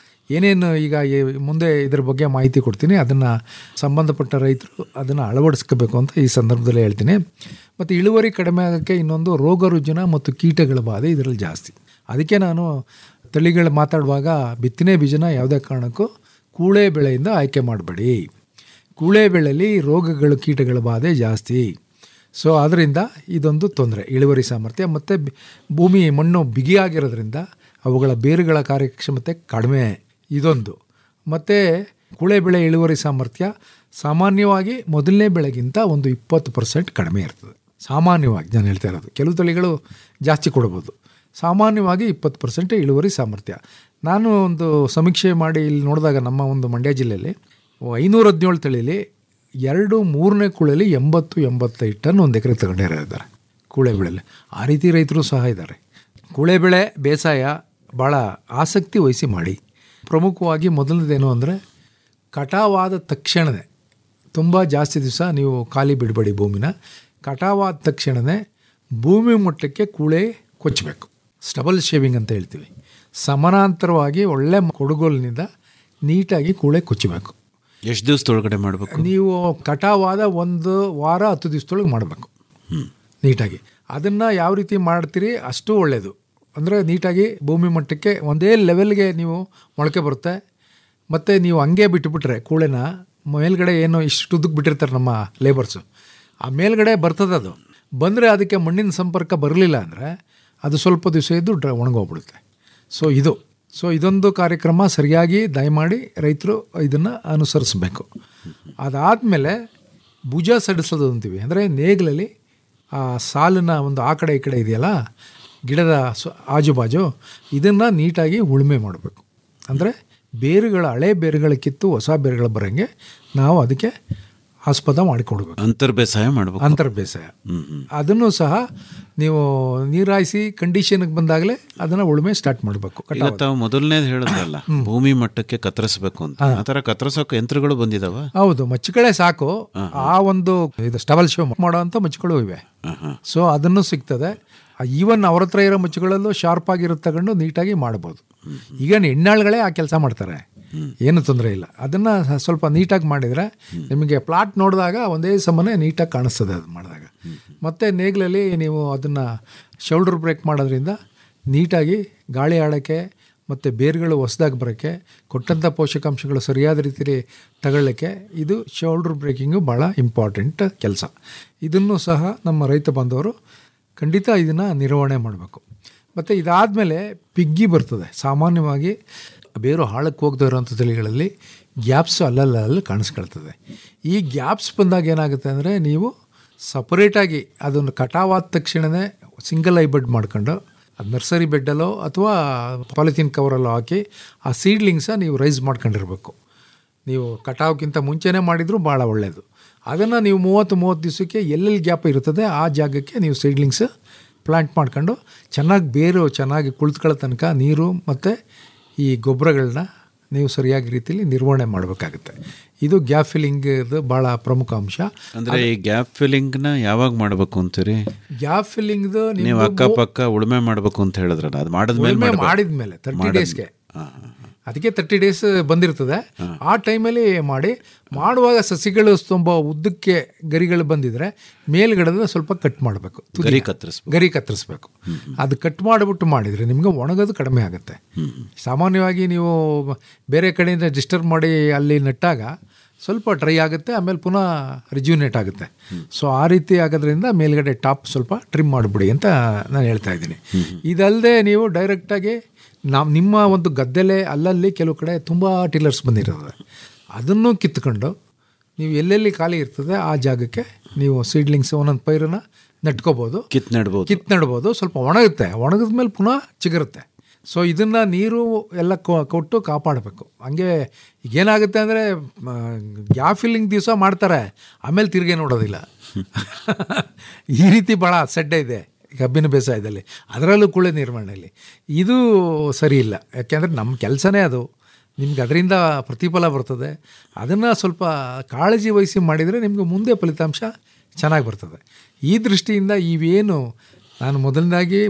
ಏನೇನು ಈಗ ಈ ಮುಂದೆ ಇದ್ರ ಬಗ್ಗೆ ಮಾಹಿತಿ ಕೊಡ್ತೀನಿ ಅದನ್ನು ಸಂಬಂಧಪಟ್ಟ ರೈತರು ಅದನ್ನು ಅಳವಡಿಸ್ಕೋಬೇಕು ಅಂತ ಈ ಸಂದರ್ಭದಲ್ಲಿ ಹೇಳ್ತೀನಿ ಮತ್ತು ಇಳುವರಿ ಕಡಿಮೆ ಆಗೋಕ್ಕೆ ಇನ್ನೊಂದು ರೋಗ ರುಜಿನ ಮತ್ತು ಕೀಟಗಳ ಬಾಧೆ ಇದರಲ್ಲಿ ಜಾಸ್ತಿ ಅದಕ್ಕೆ ನಾನು ತಳಿಗಳು ಮಾತಾಡುವಾಗ ಬಿತ್ತನೆ ಬೀಜನ ಯಾವುದೇ ಕಾರಣಕ್ಕೂ ಕೂಳೆ ಬೆಳೆಯಿಂದ ಆಯ್ಕೆ ಮಾಡಬೇಡಿ ಕೂಳೆ ಬೆಳೆಯಲ್ಲಿ ರೋಗಗಳು ಕೀಟಗಳ ಬಾಧೆ ಜಾಸ್ತಿ ಸೊ ಅದರಿಂದ ಇದೊಂದು ತೊಂದರೆ ಇಳುವರಿ ಸಾಮರ್ಥ್ಯ ಮತ್ತು ಬಿ- ಭೂಮಿ ಮಣ್ಣು ಬಿಗಿಯಾಗಿರೋದ್ರಿಂದ ಅವುಗಳ ಬೇರುಗಳ ಕಾರ್ಯಕ್ಷಮತೆ ಕಡಿಮೆ ಇದೊಂದು ಮತ್ತು ಕೂಳೆ ಬೆಳೆ ಇಳುವರಿ ಸಾಮರ್ಥ್ಯ ಸಾಮಾನ್ಯವಾಗಿ ಮೊದಲನೇ ಬೆಳೆಗಿಂತ ಒಂದು ಇಪ್ಪತ್ತು ಪರ್ಸೆಂಟ್ ಕಡಿಮೆ ಇರ್ತದೆ ಸಾಮಾನ್ಯವಾಗಿ ನಾನು ಹೇಳ್ತಾ ಇರೋದು ಕೆಲವು ತಳಿಗಳು ಜಾಸ್ತಿ ಕೊಡ್ಬೋದು ಸಾಮಾನ್ಯವಾಗಿ ಇಪ್ಪತ್ತು ಪರ್ಸೆಂಟ್ ಇಳುವರಿ ಸಾಮರ್ಥ್ಯ ನಾನು ಒಂದು ಸಮೀಕ್ಷೆ ಮಾಡಿ ಇಲ್ಲಿ ನೋಡಿದಾಗ ನಮ್ಮ ಒಂದು ಮಂಡ್ಯ ಜಿಲ್ಲೆಯಲ್ಲಿ ಐನೂರ ಹದಿನೇಳು ತಳಿಲಿ ಎರಡು ಮೂರನೇ ಕುಳೆಯಲ್ಲಿ ಎಂಬತ್ತು ಎಂಬತ್ತೈದು ಟನ್ ಒಂದು ಎಕರೆ ತಗೊಂಡಿದ್ದಾರೆ ಕೂಳೆ ಬೆಳೆಯಲ್ಲಿ ಆ ರೀತಿ ರೈತರು ಸಹ ಇದ್ದಾರೆ ಕೂಳೆ ಬೆಳೆ ಬೇಸಾಯ ಭಾಳ ಆಸಕ್ತಿ ವಹಿಸಿ ಮಾಡಿ ಪ್ರಮುಖವಾಗಿ ಮೊದಲನೇದೇನು ಅಂದರೆ ಕಟಾವಾದ ತಕ್ಷಣವೇ ತುಂಬ ಜಾಸ್ತಿ ದಿವಸ ನೀವು ಖಾಲಿ ಬಿಡಬೇಡಿ ಭೂಮಿನ ಕಟಾವಾದ ತಕ್ಷಣವೇ ಭೂಮಿ ಮಟ್ಟಕ್ಕೆ ಕೂಳೆ ಕೊಚ್ಚಬೇಕು ಸ್ಟಬಲ್ ಶೇವಿಂಗ್ ಅಂತ ಹೇಳ್ತೀವಿ ಸಮಾನಾಂತರವಾಗಿ ಒಳ್ಳೆ ಕೊಡುಗೋಲಿನಿಂದ ನೀಟಾಗಿ ಕೂಳೆ ಕೊಚ್ಚಬೇಕು ಎಷ್ಟು ದಿವಸದೊಳಗಡೆ ಮಾಡಬೇಕು ನೀವು ಕಟಾವಾದ ಒಂದು ವಾರ ಹತ್ತು ದಿವಸದೊಳಗೆ ಮಾಡಬೇಕು ನೀಟಾಗಿ ಅದನ್ನು ಯಾವ ರೀತಿ ಮಾಡ್ತೀರಿ ಅಷ್ಟು ಒಳ್ಳೆಯದು ಅಂದರೆ ನೀಟಾಗಿ ಭೂಮಿ ಮಟ್ಟಕ್ಕೆ ಒಂದೇ ಲೆವೆಲ್ಗೆ ನೀವು ಮೊಳಕೆ ಬರುತ್ತೆ ಮತ್ತು ನೀವು ಹಂಗೆ ಬಿಟ್ಟುಬಿಟ್ರೆ ಕೂಳೆನ ಮೇಲ್ಗಡೆ ಏನು ಇಷ್ಟು ಉದ್ದಕ್ಕೆ ಬಿಟ್ಟಿರ್ತಾರೆ ನಮ್ಮ ಲೇಬರ್ಸು ಆ ಮೇಲ್ಗಡೆ ಬರ್ತದೆ ಅದು ಬಂದರೆ ಅದಕ್ಕೆ ಮಣ್ಣಿನ ಸಂಪರ್ಕ ಬರಲಿಲ್ಲ ಅಂದರೆ ಅದು ಸ್ವಲ್ಪ ದಿವಸ ಇದ್ದು ಡ್ರ ಒಣಗೋಗ್ಬಿಡುತ್ತೆ ಸೊ ಇದು ಸೊ ಇದೊಂದು ಕಾರ್ಯಕ್ರಮ ಸರಿಯಾಗಿ ದಯಮಾಡಿ ರೈತರು ಇದನ್ನು ಅನುಸರಿಸಬೇಕು ಅದಾದಮೇಲೆ ಭುಜ ಸಡಿಸೋದು ಅಂತೀವಿ ಅಂದರೆ ನೇಗಿಲಲ್ಲಿ ಆ ಸಾಲಿನ ಒಂದು ಆ ಕಡೆ ಈ ಕಡೆ ಇದೆಯಲ್ಲ ಗಿಡದ ಸು ಆಜುಬಾಜು ಇದನ್ನು ನೀಟಾಗಿ ಉಳುಮೆ ಮಾಡಬೇಕು ಅಂದರೆ ಬೇರುಗಳ ಹಳೆ ಬೇರುಗಳ ಕಿತ್ತು ಹೊಸ ಬೇರುಗಳು ಬರೋಂಗೆ ನಾವು ಅದಕ್ಕೆ ಆಸ್ಪದ ಮಾಡಿಕೊಡ್ಬೇಕು ಅಂತರ್ ಬೇಸಾಯ ಮಾಡಬೇಕು ಅಂತರ್ ಬೇಸಾಯ ಅದನ್ನು ಸಹ ನೀವು ನೀರಾಯಿಸಿ ಕಂಡೀಷನ್ಗೆ ಬಂದಾಗಲೇ ಅದನ್ನು ಉಳುಮೆ ಸ್ಟಾರ್ಟ್ ಮಾಡಬೇಕು ಈಗ ತಾವು ಮೊದಲನೇದು ಹೇಳಿದ್ರಲ್ಲ ಭೂಮಿ ಮಟ್ಟಕ್ಕೆ ಕತ್ತರಿಸಬೇಕು ಅಂತ ಆ ಥರ ಕತ್ತರಿಸೋಕೆ ಯಂತ್ರಗಳು ಬಂದಿದಾವ ಹೌದು ಮಚ್ಚುಗಳೇ ಸಾಕು ಆ ಒಂದು ಇದು ಸ್ಟಬಲ್ ಶೋ ಮಾಡೋವಂಥ ಮಚ್ಚುಗಳು ಇವೆ ಸೊ ಅದನ್ನು ಸಿಗ್ತದೆ ಈವನ್ ಅವ್ರ ಹತ್ರ ಇರೋ ಮಚ್ಚುಗಳಲ್ಲೂ ಶಾರ್ಪ್ ಆಗಿರೋದು ತಗೊಂಡು ನೀಟಾಗಿ ಮಾಡ್ಬೋದು ಈಗ ಹೆಣ್ಣಾಳುಗಳೇ ಆ ಕೆಲಸ ಮಾಡ್ತಾರೆ ಏನು ತೊಂದರೆ ಇಲ್ಲ ಅದನ್ನು ಸ್ವಲ್ಪ ನೀಟಾಗಿ ಮಾಡಿದರೆ ನಿಮಗೆ ಪ್ಲಾಟ್ ನೋಡಿದಾಗ ಒಂದೇ ಸಮನೆ ನೀಟಾಗಿ ಕಾಣಿಸ್ತದೆ ಅದು ಮಾಡಿದಾಗ ಮತ್ತು ನೇಗ್ಲಲ್ಲಿ ನೀವು ಅದನ್ನು ಶೋಲ್ಡರ್ ಬ್ರೇಕ್ ಮಾಡೋದ್ರಿಂದ ನೀಟಾಗಿ ಗಾಳಿ ಆಡೋಕ್ಕೆ ಮತ್ತು ಬೇರುಗಳು ಹೊಸದಾಗಿ ಬರೋಕ್ಕೆ ಕೊಟ್ಟಂಥ ಪೋಷಕಾಂಶಗಳು ಸರಿಯಾದ ರೀತಿಯಲ್ಲಿ ತಗೊಳ್ಳೋಕ್ಕೆ ಇದು ಶೋಲ್ಡರ್ ಬ್ರೇಕಿಂಗು ಭಾಳ ಇಂಪಾರ್ಟೆಂಟ್ ಕೆಲಸ ಇದನ್ನು ಸಹ ನಮ್ಮ ರೈತ ಬಾಂಧವರು ಖಂಡಿತ ಇದನ್ನು ನಿರ್ವಹಣೆ ಮಾಡಬೇಕು ಮತ್ತು ಇದಾದಮೇಲೆ ಪಿಗ್ಗಿ ಬರ್ತದೆ ಸಾಮಾನ್ಯವಾಗಿ ಬೇರು ಹಾಳಕ್ಕೆ ಹೋಗದೇ ಇರೋಂಥ ತಳಿಗಳಲ್ಲಿ ಗ್ಯಾಪ್ಸು ಅಲ್ಲಲ್ಲಿ ಕಾಣಿಸ್ಕೊಳ್ತದೆ ಈ ಗ್ಯಾಪ್ಸ್ ಬಂದಾಗ ಏನಾಗುತ್ತೆ ಅಂದರೆ ನೀವು ಸಪರೇಟಾಗಿ ಅದನ್ನು ಕಟಾವಾದ ತಕ್ಷಣವೇ ಸಿಂಗಲ್ ಐ ಬೆಡ್ ಮಾಡ್ಕೊಂಡು ಅದು ನರ್ಸರಿ ಬೆಡ್ಡಲ್ಲೋ ಅಥವಾ ಪಾಲಿಥೀನ್ ಕವರಲ್ಲೋ ಹಾಕಿ ಆ ಸೀಡ್ಲಿಂಗ್ಸ ನೀವು ರೈಸ್ ಮಾಡ್ಕೊಂಡಿರ್ಬೇಕು ನೀವು ಕಟಾವ್ಗಿಂತ ಮುಂಚೆನೇ ಮಾಡಿದರೂ ಭಾಳ ಒಳ್ಳೆಯದು ಅದನ್ನು ನೀವು ಮೂವತ್ತು ಮೂವತ್ತು ದಿವಸಕ್ಕೆ ಎಲ್ಲೆಲ್ಲಿ ಗ್ಯಾಪ್ ಇರ್ತದೆ ಆ ಜಾಗಕ್ಕೆ ನೀವು ಸೀಡ್ಲಿಂಗ್ಸ್ ಪ್ಲಾಂಟ್ ಮಾಡ್ಕೊಂಡು ಚೆನ್ನಾಗಿ ಬೇರು ಚೆನ್ನಾಗಿ ಕುಳಿತುಕೊಳ್ಳೋ ತನಕ ನೀರು ಮತ್ತು ಈ ಗೊಬ್ಬರಗಳನ್ನ ನೀವು ಸರಿಯಾಗಿ ರೀತಿಯಲ್ಲಿ ನಿರ್ವಹಣೆ ಮಾಡಬೇಕಾಗುತ್ತೆ ಇದು ಗ್ಯಾಪ್ ಫಿಲ್ಲಿಂಗ್ದು ಭಾಳ ಪ್ರಮುಖ ಅಂಶ ಅಂದ್ರೆ ಈ ಗ್ಯಾಪ್ ಫಿಲ್ಲಿಂಗ್ನ ಯಾವಾಗ ಮಾಡಬೇಕು ಅಂತೀರಿ ಗ್ಯಾಪ್ ಫಿಲ್ಲಿಂಗ್ದು ನೀವು ಅಕ್ಕಪಕ್ಕ ಉಳುಮೆ ಮಾಡಬೇಕು ಅಂತ ಹೇಳಿದ್ರಲ್ಲ ಅದು ಮಾಡಿದ್ಮೇಲೆ ಉಳುಮೆ ಮಾಡ್ಬೇಕು. ಮಾಡಿದ್ಮೇಲೆ ತರ್ಟಿ ಮಾಡಿದ್- ಡೇಸ್ಗೆ ಹಾ, ಹಾ, ಹಾ. ಅದಕ್ಕೆ ತರ್ಟಿ ಡೇಸ್ ಬಂದಿರ್ತದೆ ಆ ಟೈಮಲ್ಲಿ ಮಾಡಿ ಮಾಡುವಾಗ ಸಸಿಗಳು ತುಂಬ ಉದ್ದಕ್ಕೆ ಗರಿಗಳು ಬಂದಿದ್ರೆ ಮೇಲ್ಗಡೆ ಸ್ವಲ್ಪ ಕಟ್ ಮಾಡಬೇಕು ಗರಿ ಕತ್ತರಿಸ್ಬೇಕು. ಗರಿ ಕತ್ತರಿಸ್ಬೇಕು ಅದು ಕಟ್ ಮಾಡಿಬಿಟ್ಟು ಮಾಡಿದರೆ ನಿಮಗೆ ಒಣಗೋದು ಕಡಿಮೆ ಆಗುತ್ತೆ ಸಾಮಾನ್ಯವಾಗಿ ನೀವು ಬೇರೆ ಕಡೆಯಿಂದ ಡಿಸ್ಟರ್ಬ್ ಮಾಡಿ ಅಲ್ಲಿ ನೆಟ್ಟಾಗ ಸ್ವಲ್ಪ ಡ್ರೈ ಆಗುತ್ತೆ ಆಮೇಲೆ ಪುನಃ ರಿಜ್ಯೂನೇಟ್ ಆಗುತ್ತೆ ಸೊ ಆ ರೀತಿ ಆಗೋದ್ರಿಂದ ಮೇಲ್ಗಡೆ ಟಾಪ್ ಸ್ವಲ್ಪ ಟ್ರಿಮ್ ಮಾಡಿಬಿಡಿ ಅಂತ ನಾನು ಹೇಳ್ತಾ ಇದ್ದೀನಿ ಇದಲ್ಲದೆ ನೀವು ಡೈರೆಕ್ಟಾಗಿ ನಾವು ನಿಮ್ಮ ಒಂದು ಗದ್ದೆಲೆ ಅಲ್ಲಲ್ಲಿ ಕೆಲವು ಕಡೆ ತುಂಬ ಟಿಲ್ಲರ್ಸ್ ಬಂದಿರ್ತದೆ ಅದನ್ನು ಕಿತ್ಕೊಂಡು ನೀವು ಎಲ್ಲೆಲ್ಲಿ ಖಾಲಿ ಇರ್ತದೆ ಆ ಜಾಗಕ್ಕೆ ನೀವು ಸೀಡ್ಲಿಂಗ್ಸ್ ಒಂದೊಂದು ಪೈರನ್ನ ನೆಟ್ಕೋಬೋದು ಕಿತ್ ನೆಡ್ಬೋದು ಕಿತ್ ನೆಡ್ಬೋದು ಸ್ವಲ್ಪ ಒಣಗುತ್ತೆ ಒಣಗಿದ ಮೇಲೆ ಪುನಃ ಚಿಗುರುತ್ತೆ ಸೊ ಇದನ್ನು ನೀರು ಎಲ್ಲ ಕೊ- ಕೊಟ್ಟು ಕಾಪಾಡಬೇಕು ಹಂಗೆ ಈಗೇನಾಗುತ್ತೆ ಅಂದರೆ ಗ್ಯಾಪ್ ಫಿಲ್ಲಿಂಗ್ ದಿವಸ ಮಾಡ್ತಾರೆ ಆಮೇಲೆ ತಿರುಗಿ ನೋಡೋದಿಲ್ಲ ಈ ರೀತಿ ಭಾಳ ಸಡ್ಡೆ ಇದೆ ಕಬ್ಬಿನ ಬೇಸಾಯದಲ್ಲಿ ಅದರಲ್ಲೂ ಕುಳೆ ನಿರ್ವಹಣೆಯಲ್ಲಿ ಇದು ಸರಿ ಇಲ್ಲ ಯಾಕೆಂದರೆ ನಮ್ಮ ಕೆಲಸನೇ ಅದು ನಿಮ್ಗೆ ಅದರಿಂದ ಪ್ರತಿಫಲ ಬರ್ತದೆ ಅದನ್ನು ಸ್ವಲ್ಪ ಕಾಳಜಿ ವಹಿಸಿ ಮಾಡಿದರೆ ನಿಮಗೆ ಮುಂದೆ ಫಲಿತಾಂಶ ಚೆನ್ನಾಗಿ ಬರ್ತದೆ ಈ ದೃಷ್ಟಿಯಿಂದ ಇವೇನು ನಾನು ಮೊದಲನೇದಾಗಿ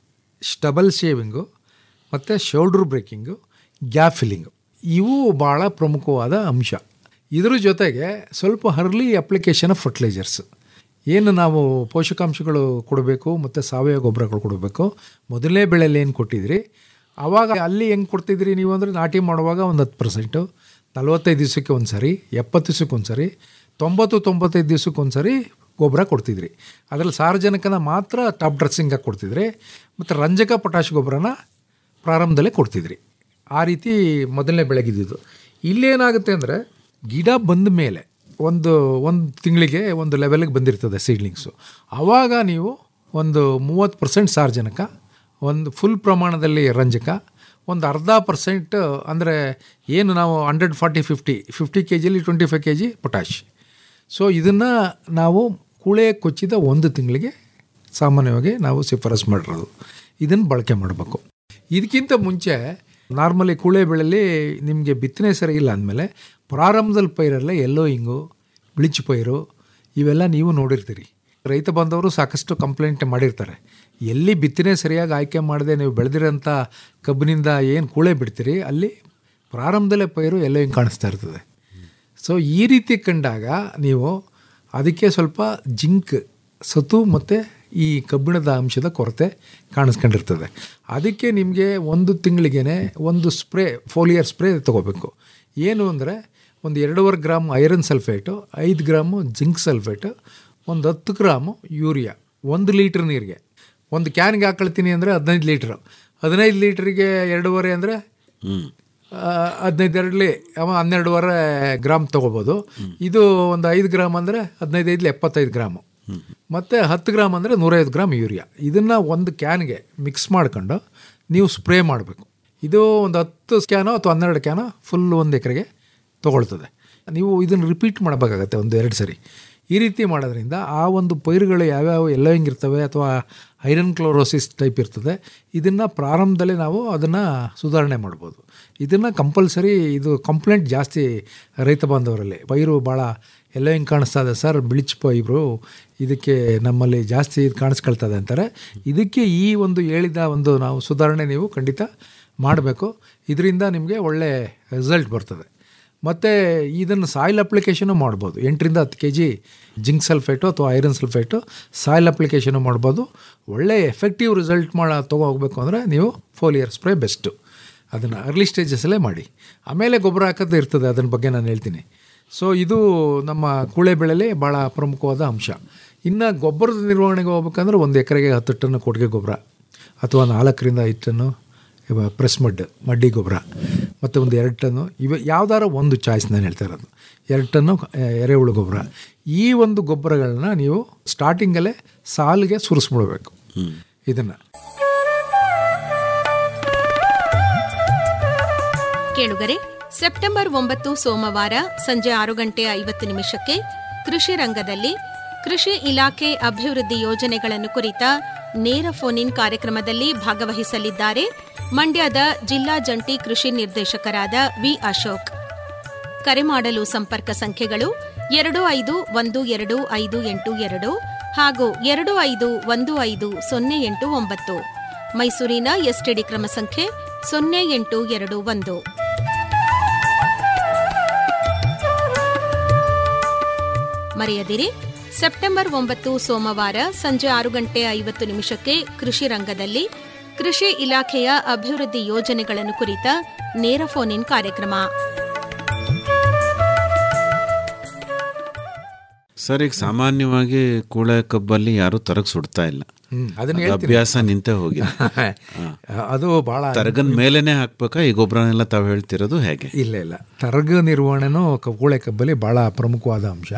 ಸ್ಟಬಲ್ ಶೇವಿಂಗು ಮತ್ತು ಶೋಲ್ಡ್ರ್ ಬ್ರೇಕಿಂಗು ಗ್ಯಾಪ್ ಫಿಲ್ಲಿಂಗು ಇವು ಭಾಳ ಪ್ರಮುಖವಾದ ಅಂಶ ಇದ್ರ ಜೊತೆಗೆ ಸ್ವಲ್ಪ ಹರ್ಲಿ ಅಪ್ಲಿಕೇಶನ್ ಆಫ್ ಫರ್ಟಿಲೈಸರ್ಸ್ ಏನು ನಾವು ಪೋಷಕಾಂಶಗಳು ಕೊಡಬೇಕು ಮತ್ತು ಸಾವಯವ ಗೊಬ್ಬರಗಳು ಕೊಡಬೇಕು ಮೊದಲನೇ ಬೆಳೆಯಲ್ಲಿ ಏನು ಕೊಟ್ಟಿದ್ರಿ ಆವಾಗ ಅಲ್ಲಿ ಹೆಂಗೆ ಕೊಡ್ತಿದ್ರಿ ನೀವು ಅಂದರೆ ನಾಟಿ ಮಾಡುವಾಗ ಒಂದು ಹತ್ತು ಪರ್ಸೆಂಟು ನಲ್ವತ್ತೈದು ದಿವಸಕ್ಕೆ ಒಂದು ಸರಿ ಎಪ್ಪತ್ತು ದಿವಸಕ್ಕೆ ಒಂದು ಸರಿ ತೊಂಬತ್ತು ತೊಂಬತ್ತೈದು ದಿವಸಕ್ಕೆ ಒಂದು ಸರಿ ಗೊಬ್ಬರ ಕೊಡ್ತಿದ್ರಿ ಅದರಲ್ಲಿ ಸಾರಜನಕನ ಮಾತ್ರ ಟಾಪ್ ಡ್ರೆಸ್ಸಿಂಗಾಗಿ ಕೊಡ್ತಿದ್ರಿ ಮತ್ತು ರಂಜಕ ಪೊಟ್ಯಾಶ್ ಗೊಬ್ಬರನ ಪ್ರಾರಂಭದಲ್ಲೇ ಕೊಡ್ತಿದ್ರಿ ಆ ರೀತಿ ಮೊದಲನೇ ಬೆಳಗಿದ್ದು ಇಲ್ಲೇನಾಗುತ್ತೆ ಅಂದರೆ ಗಿಡ ಬಂದ ಮೇಲೆ ಒಂದು ಒಂದು ತಿಂಗಳಿಗೆ ಒಂದು ಲೆವೆಲ್ಗೆ ಬಂದಿರ್ತದೆ ಸೀಡ್ಲಿಂಗ್ಸು ಆವಾಗ ನೀವು ಒಂದು ಮೂವತ್ತು ಪರ್ಸೆಂಟ್ ಸಾರಜನಕ ಒಂದು ಫುಲ್ ಪ್ರಮಾಣದಲ್ಲಿ ರಂಜಕ ಒಂದು ಅರ್ಧ ಪರ್ಸೆಂಟ್ ಅಂದರೆ ಏನು ನಾವು hundred forty fifty fifty K ಜಿಲಿ twenty five K G potash so ಇದನ್ನು ನಾವು ಕೂಳೆ ಕೊಚ್ಚಿದ ಒಂದು ತಿಂಗಳಿಗೆ ಸಾಮಾನ್ಯವಾಗಿ ನಾವು ಶಿಫಾರಸು ಮಾಡಿರೋದು ಇದನ್ನು ಬಳಕೆ ಮಾಡಬೇಕು ಇದಕ್ಕಿಂತ ಮುಂಚೆ ನಾರ್ಮಲಿ ಕೂಳೆ ಬೆಳೆಯಲ್ಲಿ ನಿಮಗೆ ಬಿತ್ತನೆ ಸರಿ ಇಲ್ಲ ಅಂದಮೇಲೆ ಪ್ರಾರಂಭದಲ್ಲಿ ಪೈರಲ್ಲ ಎಲ್ಲೋ ಹಿಂಗು ಬಿಳಿಚು ಪೈರು ಇವೆಲ್ಲ ನೀವು ನೋಡಿರ್ತೀರಿ ರೈತ ಬಾಂಧವರು ಸಾಕಷ್ಟು ಕಂಪ್ಲೇಂಟ್ ಮಾಡಿರ್ತಾರೆ ಎಲ್ಲಿ ಬಿತ್ತನೆ ಸರಿಯಾಗಿ ಆಯ್ಕೆ ಮಾಡದೆ ನೀವು ಬೆಳೆದಿರೋಂಥ ಕಬ್ಬಿನಿಂದ ಏನು ಕೂಳೆ ಬಿಡ್ತೀರಿ ಅಲ್ಲಿ ಪ್ರಾರಂಭದಲ್ಲೇ ಪೈರು ಎಲ್ಲೋ ಹಿಂಗೆ ಕಾಣಿಸ್ತಾ ಇರ್ತದೆ ಸೊ ಈ ರೀತಿ ಕಂಡಾಗ ನೀವು ಅದಕ್ಕೆ ಸ್ವಲ್ಪ ಜಿಂಕ್ ಸತು ಮತ್ತು ಈ ಕಬ್ಬಿಣದ ಅಂಶದ ಕೊರತೆ ಕಾಣಿಸ್ಕೊಂಡಿರ್ತದೆ ಅದಕ್ಕೆ ನಿಮಗೆ ಒಂದು ತಿಂಗಳಿಗೇ ಒಂದು ಸ್ಪ್ರೇ ಫೋಲಿಯರ್ ಸ್ಪ್ರೇ ತೊಗೋಬೇಕು ಏನು ಅಂದರೆ ಒಂದು ಎರಡೂವರೆ ಗ್ರಾಮ್ ಐರನ್ ಸಲ್ಫೇಟು ಐದು ಗ್ರಾಮು ಜಿಂಕ್ ಸಲ್ಫೇಟು ಒಂದು ಹತ್ತು ಗ್ರಾಮು ಯೂರಿಯಾ ಒಂದು ಲೀಟ್ರ್ ನೀರಿಗೆ ಒಂದು ಕ್ಯಾನ್ಗೆ ಹಾಕೊಳ್ತೀನಿ ಅಂದರೆ ಹದಿನೈದು ಲೀಟ್ರು ಹದಿನೈದು ಲೀಟ್ರಿಗೆ ಎರಡೂವರೆ ಅಂದರೆ ಹದಿನೈದು ಎರಡಲಿ ಅವ ಹನ್ನೆರಡುವರೆ ಗ್ರಾಮ್ ತೊಗೋಬೋದು ಇದು ಒಂದು ಐದು ಗ್ರಾಮ್ ಅಂದರೆ ಹದಿನೈದು ಐದಲಿ ಎಪ್ಪತ್ತೈದು ಗ್ರಾಮು ಮತ್ತು ಹತ್ತು ಗ್ರಾಮ್ ಅಂದರೆ ನೂರೈವತ್ತು ಗ್ರಾಮ್ ಯೂರಿಯಾ ಇದನ್ನು ಒಂದು ಕ್ಯಾನ್ಗೆ ಮಿಕ್ಸ್ ಮಾಡ್ಕೊಂಡು ನೀವು ಸ್ಪ್ರೇ ಮಾಡಬೇಕು ಇದು ಒಂದು ಹತ್ತು ಕ್ಯಾನೋ ಅಥವಾ ಹನ್ನೆರಡು ಕ್ಯಾನೋ ಫುಲ್ ಒಂದು ಎಕರೆಗೆ ತೊಗೊಳ್ತದೆ ನೀವು ಇದನ್ನು ರಿಪೀಟ್ ಮಾಡಬೇಕಾಗತ್ತೆ ಒಂದು ಎರಡು ಸರಿ ಈ ರೀತಿ ಮಾಡೋದ್ರಿಂದ ಆ ಒಂದು ಪೈರುಗಳು ಯಾವ್ಯಾವ ಎಲ್ಲ ಹೆಂಗಿರ್ತವೆ ಅಥವಾ ಐರನ್ ಕ್ಲೋರೋಸಿಸ್ ಟೈಪ್ ಇರ್ತದೆ ಇದನ್ನು ಪ್ರಾರಂಭದಲ್ಲೇ ನಾವು ಅದನ್ನು ಸುಧಾರಣೆ ಮಾಡ್ಬೋದು ಇದನ್ನು ಕಂಪಲ್ಸರಿ ಇದು ಕಂಪ್ಲೇಂಟ್ ಜಾಸ್ತಿ ರೈತ ಬಾಂಧವರಲ್ಲಿ ಪೈರು ಭಾಳ ಎಲ್ಲ ಹಿಂಗೆ ಕಾಣಿಸ್ತಾ ಇದೆ ಸರ್ ಬಿಳಿಚ್ ಪೈರು ಇದಕ್ಕೆ ನಮ್ಮಲ್ಲಿ ಜಾಸ್ತಿ ಇದು ಕಾಣಿಸ್ಕೊಳ್ತದೆ ಅಂತಾರೆ ಇದಕ್ಕೆ ಈ ಒಂದು ಹೇಳಿದ ಒಂದು ನಾವು ಸುಧಾರಣೆ ನೀವು ಖಂಡಿತ ಮಾಡಬೇಕು ಇದರಿಂದ ನಿಮಗೆ ಒಳ್ಳೆ ರಿಸಲ್ಟ್ ಬರ್ತದೆ ಮತ್ತು ಇದನ್ನು ಸಾಯಿಲ್ ಅಪ್ಲಿಕೇಶನು ಮಾಡ್ಬೋದು ಎಂಟರಿಂದ ಹತ್ತು ಕೆ ಜಿ ಜಿಂಕ್ ಸಲ್ಫೇಟು ಅಥವಾ ಐರನ್ ಸಲ್ಫೇಟು ಸಾಯಿಲ್ ಅಪ್ಲಿಕೇಶನು ಮಾಡ್ಬೋದು ಒಳ್ಳೆ ಎಫೆಕ್ಟಿವ್ ರಿಸಲ್ಟ್ ಮಾಡ ತೊಗೋಬೇಕು ಅಂದರೆ ನೀವು ಫೋಲಿಯರ್ ಸ್ಪ್ರೇ ಬೆಸ್ಟು ಅದನ್ನು ಅರ್ಲಿ ಸ್ಟೇಜಸಲ್ಲೇ ಮಾಡಿ ಆಮೇಲೆ ಗೊಬ್ಬರ ಹಾಕೋದು ಇರ್ತದೆ ಅದನ್ನ ಬಗ್ಗೆ ನಾನು ಹೇಳ್ತೀನಿ ಸೊ ಇದು ನಮ್ಮ ಕೂಳೆ ಬೆಳೆಯಲ್ಲಿ ಭಾಳ ಪ್ರಮುಖವಾದ ಅಂಶ ಇನ್ನು ಗೊಬ್ಬರದ ನಿರ್ವಹಣೆಗೆ ಹೋಗ್ಬೇಕಂದ್ರೆ ಒಂದು ಎಕರೆಗೆ ಹತ್ತು ಟನ್ ಕೊಟ್ಟಿಗೆ ಗೊಬ್ಬರ ಅಥವಾ ನಾಲ್ಕರಿಂದ ಐದು ಟನ್ನು ಇವ ಪ್ರೆಸ್ ಮಡ್ ಮಡ್ಡಿ ಗೊಬ್ಬರ ಮತ್ತು ಒಂದು ಎರಡು ಟನ್ನು ಇವ ಯಾವ್ದಾರ ಒಂದು ಚಾಯ್ಸ್ ನಾನು ಹೇಳ್ತಾ ಇರೋದು ಎರಡು ಟನ್ನು ಆ, ಎರೆಹುಳು ಗೊಬ್ಬರ ಈ ಒಂದು ಗೊಬ್ಬರಗಳನ್ನ ನೀವು ಸ್ಟಾರ್ಟಿಂಗಲ್ಲೇ ಸಾಲಿಗೆ ಸುರಿಸ್ಬಿಡ್ಬೇಕು ಇದನ್ನು ಕೇಳುಗರೆ ಸೆಪ್ಟೆಂಬರ್ ಒಂಬತ್ತು ಸೋಮವಾರ ಸಂಜೆ ಆರು ಗಂಟೆ ಐವತ್ತು ನಿಮಿಷಕ್ಕೆ ಕೃಷಿ ರಂಗದಲ್ಲಿ ಕೃಷಿ ಇಲಾಖೆ ಅಭಿವೃದ್ಧಿ ಯೋಜನೆಗಳನ್ನು ಕುರಿತ ನೇರ ಫೋನ್ ಇನ್ ಕಾರ್ಯಕ್ರಮದಲ್ಲಿ ಭಾಗವಹಿಸಲಿದ್ದಾರೆ ಮಂಡ್ಯದ ಜಿಲ್ಲಾ ಜಂಟಿ ಕೃಷಿ ನಿರ್ದೇಶಕರಾದ ವಿ ಅಶೋಕ್ ಕರೆ ಮಾಡಲು ಸಂಪರ್ಕ ಸಂಖ್ಯೆಗಳು ಎರಡು ಐದು ಒಂದು ಎರಡು ಐದು ಎಂಟು ಎರಡು ಹಾಗೂ ಎರಡು ಐದು ಒಂದು ಐದು ಸೊನ್ನೆ ಎಂಟು ಒಂಬತ್ತು ಮೈಸೂರಿನ ಎಸ್ಟಿಡಿ ಕ್ರಮ ಸಂಖ್ಯೆ ಸೊನ್ನೆ ಎಂಟು ಎರಡು ಒಂದು ಮರೆಯದಿರಿ ಸೆಪ್ಟೆಂಬರ್ ಒಂಬತ್ತು ಸೋಮವಾರ ಸಂಜೆ ಆರು ಗಂಟೆ ಐವತ್ತು ನಿಮಿಷಕ್ಕೆ ಕೃಷಿ ರಂಗದಲ್ಲಿ ಕೃಷಿ ಇಲಾಖೆಯ ಅಭಿವೃದ್ಧಿ ಯೋಜನೆಗಳನ್ನು ಕುರಿತ ನೇರ ಫೋನ್ ಇನ್ ಕಾರ್ಯಕ್ರಮ ಸರ್ ಈಗ ಸಾಮಾನ್ಯವಾಗಿ ಕೂಳೆ ಕಬ್ಬಲ್ಲಿ ಯಾರು ತರಗ್ ಸುಡ್ತಾ ಇಲ್ಲ ಹ್ಮ್, ಅದನ್ನ ಅದು ಹೇಳ್ತೀನಿ. ಅಭ್ಯಾಸ ನಿಂತೇ ಹೋಗಿದೆ ಅದು ಭಾಳ ತರಗನ್ ಮೇಲೇನೆ ಹಾಕ್ಬೇಕಾ ಈ ಗೊಬ್ಬರನೆಲ್ಲ ತಾವು ಹೇಳ್ತಿರೋದು ಹೇಗೆ ಇಲ್ಲ ಇಲ್ಲ ತರಗ ನಿರ್ವಹಣೆನೂ ಕೂಳೆ ಕಬ್ಬಲ್ಲಿ ಭಾಳ ಪ್ರಮುಖವಾದ ಅಂಶ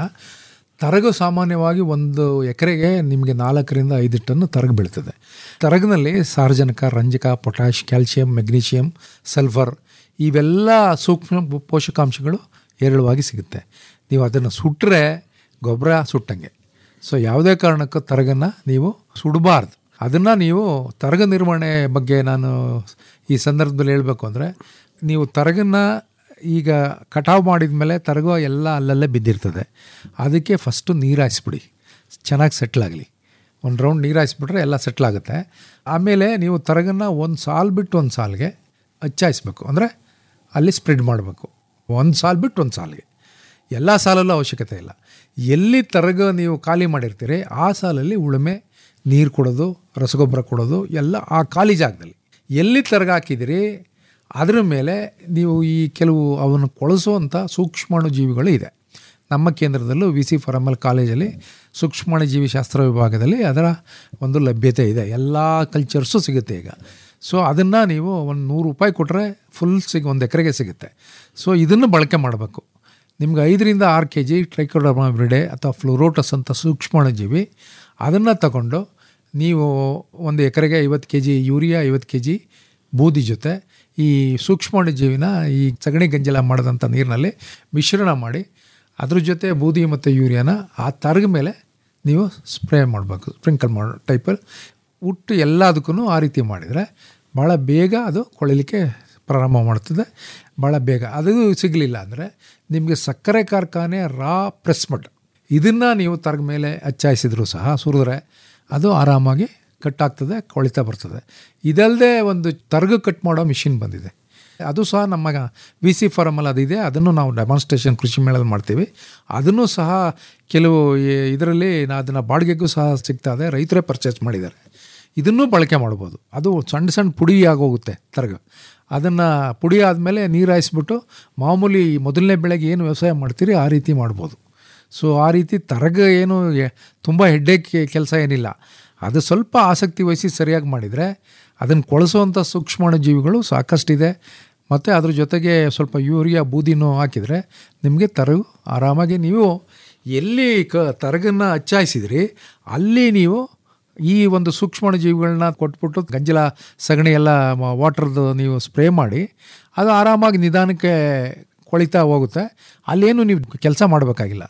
ತರಗು ಸಾಮಾನ್ಯವಾಗಿ ಒಂದು ಎಕರೆಗೆ ನಿಮಗೆ ನಾಲ್ಕರಿಂದ ಐದು ಟನ್ ತರಗು ಬೀಳ್ತದೆ ತರಗಿನಲ್ಲಿ ಸಾರ್ವಜನಿಕ ರಂಜಕ ಪೊಟ್ಯಾಷ್ ಕ್ಯಾಲ್ಸಿಯಂ ಮೆಗ್ನೀಷಿಯಂ ಸಲ್ಫರ್ ಇವೆಲ್ಲ ಸೂಕ್ಷ್ಮ ಪೋಷಕಾಂಶಗಳು ಹೇರಳವಾಗಿ ಸಿಗುತ್ತೆ ನೀವು ಅದನ್ನು ಸುಟ್ಟರೆ ಗೊಬ್ಬರ ಸುಟ್ಟಂಗೆ ಸೊ ಯಾವುದೇ ಕಾರಣಕ್ಕೂ ತರಗನ್ನು ನೀವು ಸುಡಬಾರ್ದು ಅದನ್ನು ನೀವು ತರಗ ನಿರ್ವಹಣೆ ಬಗ್ಗೆ ನಾನು ಈ ಸಂದರ್ಭದಲ್ಲಿ ಹೇಳಬೇಕು ಅಂದರೆ ನೀವು ತರಗನ್ನು ಈಗ ಕಟಾವು ಮಾಡಿದ ಮೇಲೆ ತರಗು ಎಲ್ಲ ಅಲ್ಲಲ್ಲೇ ಬಿದ್ದಿರ್ತದೆ ಅದಕ್ಕೆ ಫಸ್ಟು ನೀರು ಹಾಯಿಸ್ಬಿಡಿ ಚೆನ್ನಾಗಿ ಸೆಟ್ಲಾಗಲಿ ಒಂದು ರೌಂಡ್ ನೀರು ಹಾಯಿಸ್ಬಿಟ್ರೆ ಎಲ್ಲ ಸೆಟ್ಲಾಗುತ್ತೆ ಆಮೇಲೆ ನೀವು ತರಗನ್ನು ಒಂದು ಸಾಲು ಬಿಟ್ಟು ಒಂದು ಸಾಲಿಗೆ ಹಚ್ಚಾಯಿಸ್ಬೇಕು ಅಂದರೆ ಅಲ್ಲಿ ಸ್ಪ್ರೆಡ್ ಮಾಡಬೇಕು ಒಂದು ಸಾಲು ಬಿಟ್ಟು ಒಂದು ಸಾಲಿಗೆ ಎಲ್ಲ ಸಾಲಲ್ಲೂ ಅವಶ್ಯಕತೆ ಇಲ್ಲ ಎಲ್ಲಿ ತರಗ ನೀವು ಖಾಲಿ ಮಾಡಿರ್ತೀರಿ ಆ ಸಾಲಲ್ಲಿ ಉಳುಮೆ ನೀರು ಕೊಡೋದು ರಸಗೊಬ್ಬರ ಕೊಡೋದು ಎಲ್ಲ ಆ ಖಾಲಿ ಜಾಗದಲ್ಲಿ ಎಲ್ಲಿ ತರಗ ಹಾಕಿದಿರಿ ಅದರ ಮೇಲೆ ನೀವು ಈ ಕೆಲವು ಅವನ್ನು ಕೊಳಿಸುವಂಥ ಸೂಕ್ಷ್ಮಾಣು ಜೀವಿಗಳು ಇದೆ ನಮ್ಮ ಕೇಂದ್ರದಲ್ಲೂ ವಿ ಸಿ ಫಾರ್ಮಲ್ ಕಾಲೇಜಲ್ಲಿ ಸೂಕ್ಷ್ಮಾಣು ಜೀವಿಶಾಸ್ತ್ರ ವಿಭಾಗದಲ್ಲಿ ಅದರ ಒಂದು ಲಭ್ಯತೆ ಇದೆ ಎಲ್ಲ ಕಲ್ಚರ್ಸು ಸಿಗುತ್ತೆ ಈಗ ಸೊ ಅದನ್ನು ನೀವು ಒಂದು ನೂರು ರೂಪಾಯಿ ಕೊಟ್ಟರೆ ಫುಲ್ ಸಿಗ ಒಂದು ಎಕರೆಗೆ ಸಿಗುತ್ತೆ ಸೊ ಇದನ್ನು ಬಳಕೆ ಮಾಡಬೇಕು ನಿಮ್ಗೆ ಐದರಿಂದ ಆರು ಕೆ ಜಿ ಟ್ರೈಕೋಡರ್ಮಾಬ್ರಿಡೆ ಅಥವಾ ಫ್ಲೋರೋಟಸ್ ಅಂತ ಸೂಕ್ಷ್ಮಾಣುಜೀವಿ ಅದನ್ನು ತಗೊಂಡು ನೀವು ಒಂದು ಎಕರೆಗೆ ಐವತ್ತು ಕೆ ಜಿ ಯೂರಿಯಾ ಐವತ್ತು ಕೆ ಜಿ ಬೂದಿ ಜೊತೆ ಈ ಸೂಕ್ಷ್ಮಾಣುಜೀವಿನ ಈ ಸಗಣಿ ಗಂಜಲ ಮಾಡಿದಂಥ ನೀರಿನಲ್ಲಿ ಮಿಶ್ರಣ ಮಾಡಿ ಅದ್ರ ಜೊತೆ ಬೂದಿ ಮತ್ತು ಯೂರಿಯಾನ ಆ ತರಗ ಮೇಲೆ ನೀವು ಸ್ಪ್ರೇ ಮಾಡಬೇಕು ಸ್ಪ್ರಿಂಕಲ್ ಮಾಡೋ ಟೈಪಲ್ಲಿ ಉಟ್ಟು ಎಲ್ಲದಕ್ಕೂ ಆ ರೀತಿ ಮಾಡಿದರೆ ಭಾಳ ಬೇಗ ಅದು ಕೊಳಿಲಿಕ್ಕೆ ಪ್ರಾರಂಭ ಮಾಡ್ತದೆ ಭಾಳ ಬೇಗ ಅದು ಸಿಗಲಿಲ್ಲ ಅಂದರೆ ನಿಮಗೆ ಸಕ್ಕರೆ ಕಾರ್ಖಾನೆ ರಾ ಪ್ರೆಸ್ ಮಡ್ ಇದನ್ನು ನೀವು ತರಗ ಮೇಲೆ ಹಚ್ಚಾಯಿಸಿದ್ರು ಸಹ ಸುರಿದ್ರೆ ಅದು ಆರಾಮಾಗಿ ಕಟ್ ಆಗ್ತದೆ ಕೊಳಿತಾ ಬರ್ತದೆ ಇದಲ್ಲದೆ ಒಂದು ತರಗ ಕಟ್ ಮಾಡೋ ಮಿಷಿನ್ ಬಂದಿದೆ ಅದು ಸಹ ನಮ್ಮ ವಿ ಸಿ ಫಾರಮಲ್ಲಿ ಅದಿದೆ ಅದನ್ನು ನಾವು ಡೆಮಾನ್ಸ್ಟ್ರೇಷನ್ ಕೃಷಿ ಮೇಳದಲ್ಲಿ ಮಾಡ್ತೀವಿ ಅದನ್ನು ಸಹ ಕೆಲವು ಇದರಲ್ಲಿ ಅದನ್ನು ಬಾಡಿಗೆಗೂ ಸಹ ಸಿಗ್ತಾ ಇದೆ ರೈತರೇ ಪರ್ಚೇಸ್ ಮಾಡಿದ್ದಾರೆ ಇದನ್ನೂ ಬಳಕೆ ಮಾಡ್ಬೋದು ಅದು ಸಣ್ಣ ಸಣ್ಣ ಪುಡಿ ಆಗೋಗುತ್ತೆ ತರಗ ಅದನ್ನು ಪುಡಿ ಆದಮೇಲೆ ನೀರು ಹಾಯಿಸ್ಬಿಟ್ಟು ಮಾಮೂಲಿ ಮೊದಲನೇ ಬೆಳೆಗೆ ಏನು ವ್ಯವಸಾಯ ಮಾಡ್ತೀರಿ ಆ ರೀತಿ ಮಾಡ್ಬೋದು ಸೊ ಆ ರೀತಿ ತರಗ ಏನು ತುಂಬ ಹೆಡ್ಡೇಕ್ ಕೆಲಸ ಏನಿಲ್ಲ ಅದು ಸ್ವಲ್ಪ ಆಸಕ್ತಿ ವಹಿಸಿ ಸರಿಯಾಗಿ ಮಾಡಿದರೆ ಅದನ್ನು ಕೊಳಿಸುವಂಥ ಸೂಕ್ಷ್ಮಾಣು ಜೀವಿಗಳು ಸಾಕಷ್ಟಿದೆ ಮತ್ತು ಅದ್ರ ಜೊತೆಗೆ ಸ್ವಲ್ಪ ಯೂರಿಯಾ ಬೂದಿನೂ ಹಾಕಿದರೆ ನಿಮಗೆ ತರಗು ಆರಾಮಾಗಿ ನೀವು ಎಲ್ಲಿ ಕ ತರಗನ್ನು ಹಚ್ಚಾಯಿಸಿದ್ರಿ ಅಲ್ಲಿ ನೀವು ಈ ಒಂದು ಸೂಕ್ಷ್ಮಾಣು ಜೀವಿಗಳನ್ನ ಕೊಟ್ಬಿಟ್ಟು ಗಂಜಲ ಸಗಣಿ ಎಲ್ಲ ವಾಟ್ರದ್ದು ನೀವು ಸ್ಪ್ರೇ ಮಾಡಿ ಅದು ಆರಾಮಾಗಿ ನಿಧಾನಕ್ಕೆ ಕೊಳಿತಾ ಹೋಗುತ್ತೆ ಅಲ್ಲೇನು ನೀವು ಕೆಲಸ ಮಾಡಬೇಕಾಗಿಲ್ಲ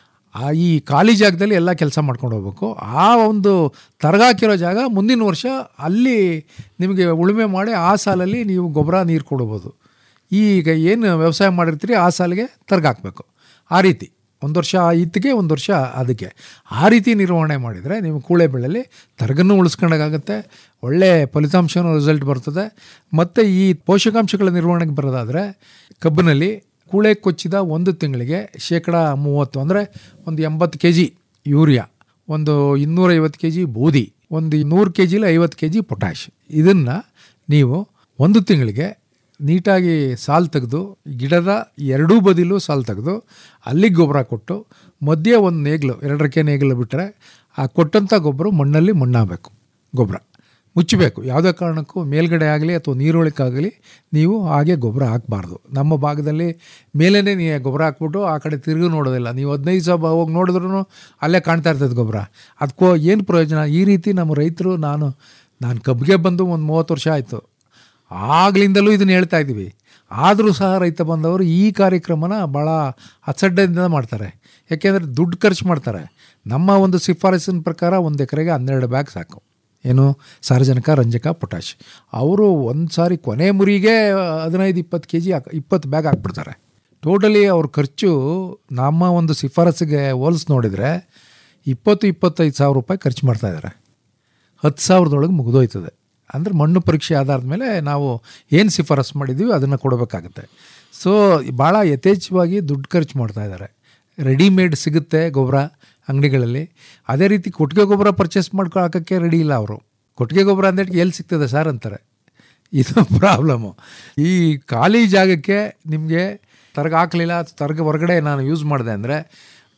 ಆ ಈ ಖಾಲಿ ಜಾಗದಲ್ಲಿ ಎಲ್ಲ ಕೆಲಸ ಮಾಡ್ಕೊಂಡು ಹೋಗ್ಬೇಕು ಆ ಒಂದು ತರಗಾಕಿರೋ ಜಾಗ ಮುಂದಿನ ವರ್ಷ ಅಲ್ಲಿ ನಿಮಗೆ ಉಳುಮೆ ಮಾಡಿ ಆ ಸಾಲಲ್ಲಿ ನೀವು ಗೊಬ್ಬರ ನೀರು ಕೊಡ್ಬೋದು ಈಗ ಏನು ವ್ಯವಸಾಯ ಮಾಡಿರ್ತೀರಿ ಆ ಸಾಲಿಗೆ ತರಗಾಕಬೇಕು ಆ ರೀತಿ ಒಂದು ವರ್ಷ ಇತ್ತಿಗೆ ಒಂದು ವರ್ಷ ಅದಕ್ಕೆ ಆ ರೀತಿ ನಿರ್ವಹಣೆ ಮಾಡಿದರೆ ನೀವು ಕೂಳೆ ಬೆಳೆಯಲ್ಲಿ ತರಗನ್ನು ಉಳಿಸ್ಕೊಂಡಾಗುತ್ತೆ ಒಳ್ಳೆ ಫಲಿತಾಂಶನೂ ರಿಸಲ್ಟ್ ಬರ್ತದೆ ಮತ್ತು ಈ ಪೋಷಕಾಂಶಗಳ ನಿರ್ವಹಣೆಗೆ ಬರೋದಾದರೆ ಕಬ್ಬಿನಲ್ಲಿ ಕೂಳೆ ಕೊಚ್ಚಿದ ಒಂದು ತಿಂಗಳಿಗೆ ಶೇಕಡ ಮೂವತ್ತು ಅಂದರೆ ಒಂದು ಎಂಬತ್ತು ಕೆ ಜಿ ಯೂರಿಯಾ ಒಂದು ಇನ್ನೂರೈವತ್ತು ಕೆ ಜಿ ಬೂದಿ ಒಂದು ನೂರು ಕೆ ಜಿಲಿ ಐವತ್ತು ಕೆ ಜಿ ಪೊಟ್ಯಾಶ್ ಇದನ್ನು ನೀವು ಒಂದು ತಿಂಗಳಿಗೆ ನೀಟಾಗಿ ಸಾಲು ತೆಗೆದು ಗಿಡದ ಎರಡೂ ಬದಿಲೂ ಸಾಲು ತೆಗೆದು ಅಲ್ಲಿಗೆ ಗೊಬ್ಬರ ಕೊಟ್ಟು ಮಧ್ಯೆ ಒಂದು ನೇಗಿಲು ಎರಡರಕ್ಕೆ ನೇಗಿಲು ಬಿಟ್ಟರೆ ಆ ಕೊಟ್ಟಂಥ ಗೊಬ್ಬರ ಮಣ್ಣಲ್ಲಿ ಮಣ್ಣಾಗಬೇಕು ಗೊಬ್ಬರ ಮುಚ್ಚಬೇಕು ಯಾವುದೇ ಕಾರಣಕ್ಕೂ ಮೇಲ್ಗಡೆ ಆಗಲಿ ಅಥವಾ ನೀರೊಳಕ್ಕಾಗಲಿ ನೀವು ಹಾಗೆ ಗೊಬ್ಬರ ಹಾಕಬಾರ್ದು ನಮ್ಮ ಭಾಗದಲ್ಲಿ ಮೇಲೇ ನೀವು ಗೊಬ್ಬರ ಹಾಕ್ಬಿಟ್ಟು ಆ ಕಡೆ ತಿರುಗಿ ನೋಡೋದಿಲ್ಲ ನೀವು ಹದಿನೈದು ಸಾವಿರ ಹೋಗಿ ನೋಡಿದ್ರೂ ಅಲ್ಲೇ ಕಾಣ್ತಾ ಇರ್ತದೆ ಗೊಬ್ಬರ ಅದಕ್ಕೋ ಏನು ಪ್ರಯೋಜನ ಈ ರೀತಿ ನಮ್ಮ ರೈತರು ನಾನು ನಾನು ಕಬ್ಬಿಗೆ ಬಂದು ಒಂದು ಮೂವತ್ತು ವರ್ಷ ಆಯಿತು ಆಗ್ಲಿಂದಲೂ ಇದನ್ನು ಹೇಳ್ತಾ ಇದ್ದೀವಿ ಆದರೂ ಸಹ ರೈತ ಬಂದವರು ಈ ಕಾರ್ಯಕ್ರಮನ ಭಾಳ ಅಸಡ್ಡದಿಂದ ಮಾಡ್ತಾರೆ ಯಾಕೆಂದರೆ ದುಡ್ಡು ಖರ್ಚು ಮಾಡ್ತಾರೆ ನಮ್ಮ ಒಂದು ಶಿಫಾರಸಿನ ಪ್ರಕಾರ ಒಂದು ಎಕರೆಗೆ ಹನ್ನೆರಡು ಬ್ಯಾಗ್ ಸಾಕು ಏನು ಸಾರಜನಕ ರಂಜಕ ಪೊಟ್ಯಾಶ್ ಅವರು ಒಂದು ಸಾರಿ ಕೊನೆ ಮುರಿಗೆ ಹದಿನೈದು ಇಪ್ಪತ್ತು ಕೆ ಜಿ ಹಾಕ್ ಇಪ್ಪತ್ತು ಬ್ಯಾಗ್ ಹಾಕ್ಬಿಡ್ತಾರೆ ಟೋಟಲಿ ಅವ್ರ ಖರ್ಚು ನಮ್ಮ ಒಂದು ಶಿಫಾರಸಿಗೆ ಹೋಲಿಸಿ ನೋಡಿದರೆ ಇಪ್ಪತ್ತು ಇಪ್ಪತ್ತೈದು ಸಾವಿರ ರೂಪಾಯಿ ಖರ್ಚು ಮಾಡ್ತಾಯಿದ್ದಾರೆ ಹತ್ತು ಸಾವಿರದೊಳಗೆ ಮುಗಿದೋಯ್ತದೆ ಅಂದರೆ ಮಣ್ಣು ಪರೀಕ್ಷೆ ಆಧಾರದ ಮೇಲೆ ನಾವು ಏನು ಶಿಫಾರಸು ಮಾಡಿದ್ದೀವಿ ಅದನ್ನು ಕೊಡಬೇಕಾಗತ್ತೆ ಸೊ ಭಾಳ ಯಥೇಚ್ಛವಾಗಿ ದುಡ್ಡು ಖರ್ಚು ಮಾಡ್ತಾ ಇದ್ದಾರೆ ರೆಡಿಮೇಡ್ ಸಿಗುತ್ತೆ ಗೊಬ್ಬರ ಅಂಗಡಿಗಳಲ್ಲಿ ಅದೇ ರೀತಿ ಕೊಟ್ಟಿಗೆ ಗೊಬ್ಬರ ಪರ್ಚೇಸ್ ಮಾಡ್ಕೊ ಹಾಕೋಕ್ಕೆ ರೆಡಿ ಇಲ್ಲ ಅವರು ಕೊಟ್ಟಿಗೆ ಗೊಬ್ಬರ ಅಂದ್ರೆ ಎಲ್ಲಿ ಸಿಗ್ತದೆ ಸರ್ ಅಂತಾರೆ ಇದು ಪ್ರಾಬ್ಲಮ್ಮು ಈ ಖಾಲಿ ಜಾಗಕ್ಕೆ ನಿಮಗೆ ತರಗ ಹಾಕಲಿಲ್ಲ ತರಗ ಹೊರಗಡೆ ನಾನು ಯೂಸ್ ಮಾಡಿದೆ ಅಂದರೆ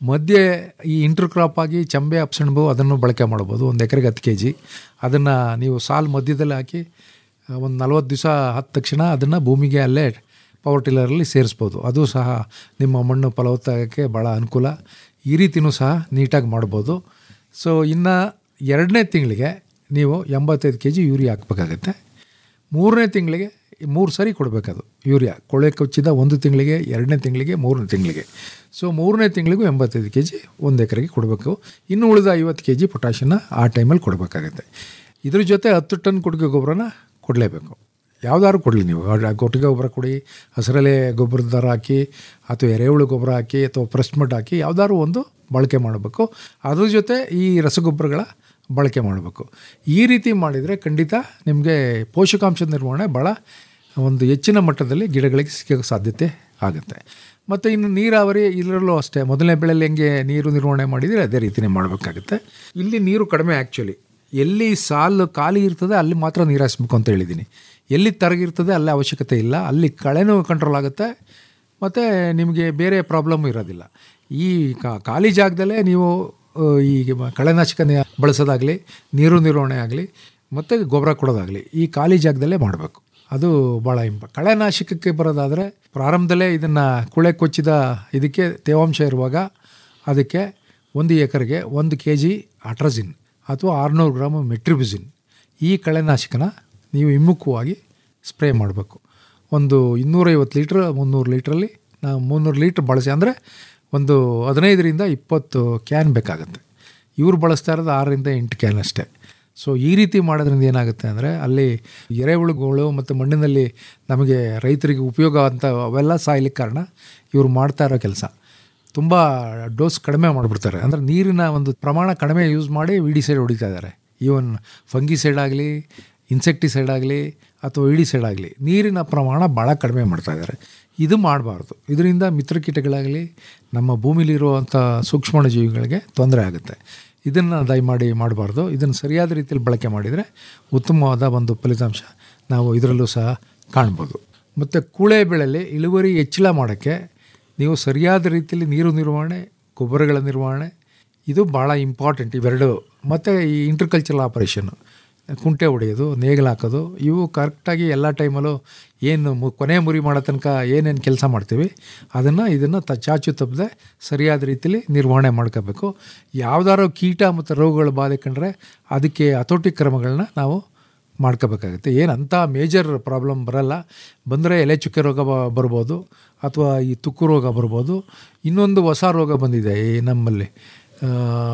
ಮಧ್ಯೆ ಈ ಇಂಟರ್ ಕ್ರಾಪ್ ಆಗಿ ಚಂಬೆ ಅಪ್ಸಣ್ಬು ಅದನ್ನು ಬಳಕೆ ಮಾಡ್ಬೋದು ಒಂದು ಎಕರೆಗೆ ಹತ್ತು ಕೆ ಜಿ ಅದನ್ನು ನೀವು ಸಾಲು ಮಧ್ಯದಲ್ಲಿ ಹಾಕಿ ಒಂದು ನಲ್ವತ್ತು ದಿವಸ ಹತ್ತ ತಕ್ಷಣ ಅದನ್ನು ಭೂಮಿಗೆ ಅಲ್ಲೇ ಪವರ್ ಟಿಲ್ಲರಲ್ಲಿ ಸೇರಿಸ್ಬೋದು ಅದು ಸಹ ನಿಮ್ಮ ಮಣ್ಣು ಫಲವತ್ತಾಗಕ್ಕೆ ಭಾಳ ಅನುಕೂಲ ಈ ರೀತಿಯೂ ಸಹ ನೀಟಾಗಿ ಮಾಡ್ಬೋದು ಸೊ ಇನ್ನು ಎರಡನೇ ತಿಂಗಳಿಗೆ ನೀವು ಎಂಬತ್ತೈದು ಕೆ ಜಿ ಯೂರಿಯಾ ಹಾಕ್ಬೇಕಾಗತ್ತೆ ಮೂರನೇ ತಿಂಗಳಿಗೆ ಮೂರು ಸರಿ ಕೊಡಬೇಕದು ಯೂರಿಯಾ ಕೊಳೆ ಕೊಚ್ಚಿದ ಒಂದು ತಿಂಗಳಿಗೆ ಎರಡನೇ ತಿಂಗಳಿಗೆ ಮೂರನೇ ತಿಂಗಳಿಗೆ ಸೊ ಮೂರನೇ ತಿಂಗಳಿಗೂ ಎಂಬತ್ತೈದು ಕೆ ಜಿ ಒಂದು ಎಕರೆಗೆ ಕೊಡಬೇಕು ಇನ್ನು ಉಳಿದ ಐವತ್ತು ಕೆ ಜಿ ಪೊಟ್ಯಾಷನ್ನ ಆ ಟೈಮಲ್ಲಿ ಕೊಡಬೇಕಾಗತ್ತೆ ಇದ್ರ ಜೊತೆ ಹತ್ತು ಟನ್ ಕೊಟ್ಟಿಗೆ ಗೊಬ್ಬರನ ಕೊಡಲೇಬೇಕು ಯಾವ್ದಾದ್ರು ಕೊಡಲಿ ನೀವು ಆ ಕೊಟ್ಟಿಗೆ ಗೊಬ್ಬರ ಕೊಡಿ ಹಸಿರಲೆ ಗೊಬ್ಬರದ ದರ ಹಾಕಿ ಅಥವಾ ಎರೆಹುಳು ಗೊಬ್ಬರ ಹಾಕಿ ಅಥವಾ ಫ್ರೆಶ್ ಮಡ್ ಹಾಕಿ ಯಾವ್ದಾದ್ರು ಒಂದು ಬಳಕೆ ಮಾಡಬೇಕು ಅದ್ರ ಜೊತೆ ಈ ರಸಗೊಬ್ಬರಗಳ ಬಳಕೆ ಮಾಡಬೇಕು ಈ ರೀತಿ ಮಾಡಿದರೆ ಖಂಡಿತ ನಿಮಗೆ ಪೋಷಕಾಂಶದ ನಿರ್ವಹಣೆ ಭಾಳ ಒಂದು ಹೆಚ್ಚಿನ ಮಟ್ಟದಲ್ಲಿ ಗಿಡಗಳಿಗೆ ಸಿಕ್ಕೋ ಸಾಧ್ಯತೆ ಆಗುತ್ತೆ ಮತ್ತು ಇನ್ನು ನೀರಾವರಿ ಇದರಲ್ಲೂ ಅಷ್ಟೇ ಮೊದಲನೇ ಬೆಳೆಯಲ್ಲಿ ಹೆಂಗೆ ನೀರು ನಿರ್ವಹಣೆ ಮಾಡಿದರೆ ಅದೇ ರೀತಿಯೇ ಮಾಡಬೇಕಾಗುತ್ತೆ ಇಲ್ಲಿ ನೀರು ಕಡಿಮೆ ಆ್ಯಕ್ಚುಲಿ ಎಲ್ಲಿ ಸಾಲು ಖಾಲಿ ಇರ್ತದೆ ಅಲ್ಲಿ ಮಾತ್ರ ನೀರು ಹಾಯಿಸ್ಬೇಕು ಅಂತ ಹೇಳಿದ್ದೀನಿ ಎಲ್ಲಿ ತರಗಿರ್ತದೆ ಅಲ್ಲಿ ಅವಶ್ಯಕತೆ ಇಲ್ಲ ಅಲ್ಲಿ ಕಳೆನೂ ಕಂಟ್ರೋಲ್ ಆಗುತ್ತೆ ಮತ್ತು ನಿಮಗೆ ಬೇರೆ ಪ್ರಾಬ್ಲಮ್ ಇರೋದಿಲ್ಲ ಈ ಕಾ- ಖಾಲಿ ಜಾಗದಲ್ಲೇ ನೀವು ಆ, ಈ ಕಳೆನಾಶಕ ನಿ- ಬಳಸೋದಾಗಲಿ ನೀರು ನಿರ್ವಹಣೆ ಆಗಲಿ ಮತ್ತು ಗೊಬ್ಬರ ಕೊಡೋದಾಗಲಿ ಈ ಖಾಲಿ ಜಾಗದಲ್ಲೇ ಮಾಡಬೇಕು ಅದು ಭಾಳ ಇಂಪ ಕಳೆನಾಶಕಕ್ಕೆ ಬರೋದಾದರೆ ಪ್ರಾರಂಭದಲ್ಲೇ ಇದನ್ನು ಕುಳೆ ಕೊಚ್ಚಿದ ಇದಕ್ಕೆ ತೇವಾಂಶ ಇರುವಾಗ ಅದಕ್ಕೆ ಒಂದು ಎಕರೆಗೆ ಒಂದು ಕೆ ಜಿ ಅಟ್ರಜಿನ್ ಅಥವಾ ಆರುನೂರು ಗ್ರಾಮ್ ಮೆಟ್ರಿಬಿಸಿನ್ ಈ ಕಳೆನಾಶಕನ ನೀವು ಹಿಮ್ಮುಖವಾಗಿ ಸ್ಪ್ರೇ ಮಾಡಬೇಕು ಒಂದು ಇನ್ನೂರೈವತ್ತು ಲೀಟ್ರ್ ಮುನ್ನೂರು ಲೀಟ್ರಲ್ಲಿ ನಾವು ಮುನ್ನೂರು ಲೀಟ್ರ್ ಬಳಸಿ ಅಂದರೆ ಒಂದು ಹದಿನೈದರಿಂದ ಇಪ್ಪತ್ತು ಕ್ಯಾನ್ ಬೇಕಾಗುತ್ತೆ ಇವ್ರು ಬಳಸ್ತಾ ಇರೋದು ಆರರಿಂದ ಎಂಟು ಕ್ಯಾನ್ ಅಷ್ಟೇ ಸೊ ಈ ರೀತಿ ಮಾಡೋದ್ರಿಂದ ಏನಾಗುತ್ತೆ ಅಂದರೆ ಅಲ್ಲಿ ಎರೆಹುಳುಗಳು ಮತ್ತು ಮಣ್ಣಿನಲ್ಲಿ ನಮಗೆ ರೈತರಿಗೆ ಉಪಯೋಗ ಅಂತ ಅವೆಲ್ಲ ಸಾಯ್ಲಿಕ್ಕೆ ಕಾರಣ ಇವರು ಮಾಡ್ತಾ ಇರೋ ಕೆಲಸ ತುಂಬ ಡೋಸ್ ಕಡಿಮೆ ಮಾಡಿಬಿಡ್ತಾರೆ ಅಂದರೆ ನೀರಿನ ಒಂದು ಪ್ರಮಾಣ ಕಡಿಮೆ ಯೂಸ್ ಮಾಡಿ ವಿಡಿಸೈಡ್ ಹೊಡಿತಾ ಇದ್ದಾರೆ ಈವನ್ ಫಂಗಿಸೈಡ್ ಆಗಲಿ ಇನ್ಸೆಕ್ಟಿಸೈಡ್ ಆಗಲಿ ಅಥವಾ ಇಡಿಸೈಡ್ ಆಗಲಿ ನೀರಿನ ಪ್ರಮಾಣ ಭಾಳ ಕಡಿಮೆ ಮಾಡ್ತಾ ಇದ್ದಾರೆ ಇದು ಮಾಡಬಾರ್ದು ಇದರಿಂದ ಮಿತ್ರಕೀಟಗಳಾಗಲಿ ನಮ್ಮ ಭೂಮಿಲಿರುವಂಥ ಸೂಕ್ಷ್ಮಾಣು ಜೀವಿಗಳಿಗೆ ತೊಂದರೆ ಆಗುತ್ತೆ ಇದನ್ನು ದಯಮಾಡಿ ಮಾಡಬಾರ್ದು ಇದನ್ನು ಸರಿಯಾದ ರೀತಿಯಲ್ಲಿ ಬಳಕೆ ಮಾಡಿದರೆ ಉತ್ತಮವಾದ ಒಂದು ಫಲಿತಾಂಶ ನಾವು ಇದರಲ್ಲೂ ಸಹ ಕಾಣ್ಬೋದು ಮತ್ತು ಕೂಳೆ ಬೆಳೆಯಲ್ಲಿ ಇಳುವರಿ ಹೆಚ್ಚಳ ಮಾಡೋಕ್ಕೆ ನೀವು ಸರಿಯಾದ ರೀತಿಯಲ್ಲಿ ನೀರು ನಿರ್ವಹಣೆ ಗೊಬ್ಬರಗಳ ನಿರ್ವಹಣೆ ಇದು ಭಾಳ ಇಂಪಾರ್ಟೆಂಟ್ ಇವೆರಡು ಮತ್ತು ಈ ಇಂಟರ್ಕಲ್ಚರಲ್ ಆಪರೇಷನ್ನು ಕುಂಟೆ ಹೊಡೆಯೋದು ನೇಗಿಲು ಹಾಕೋದು ಇವು ಕರೆಕ್ಟಾಗಿ ಎಲ್ಲ ಟೈಮಲ್ಲೂ ಏನು ಮು ಕೊನೆ ಮುರಿ ಮಾಡೋ ತನಕ ಏನೇನು ಕೆಲಸ ಮಾಡ್ತೀವಿ ಅದನ್ನು ಇದನ್ನು ತ ಚಾಚು ತಪ್ಪದೆ ಸರಿಯಾದ ರೀತಿಯಲ್ಲಿ ನಿರ್ವಹಣೆ ಮಾಡ್ಕೋಬೇಕು ಯಾವ್ದಾರೋ ಕೀಟ ಮತ್ತು ರೋಗಗಳು ಬಾಧೆ ಕಂಡ್ರೆ ಅದಕ್ಕೆ ಹತೋಟಿ ಕ್ರಮಗಳನ್ನ ನಾವು ಮಾಡ್ಕೋಬೇಕಾಗುತ್ತೆ ಏನು ಅಂಥ ಮೇಜರ್ ಪ್ರಾಬ್ಲಮ್ ಬರಲ್ಲ ಬಂದರೆ ಎಲೆ ಚುಕ್ಕೆ ರೋಗ ಬ- ಬರ್ಬೋದು ಅಥವಾ ಈ ತುಕ್ಕು ರೋಗ ಬರ್ಬೋದು ಇನ್ನೊಂದು ಹೊಸ ರೋಗ ಬಂದಿದೆ ಈ ನಮ್ಮಲ್ಲಿ ಆ,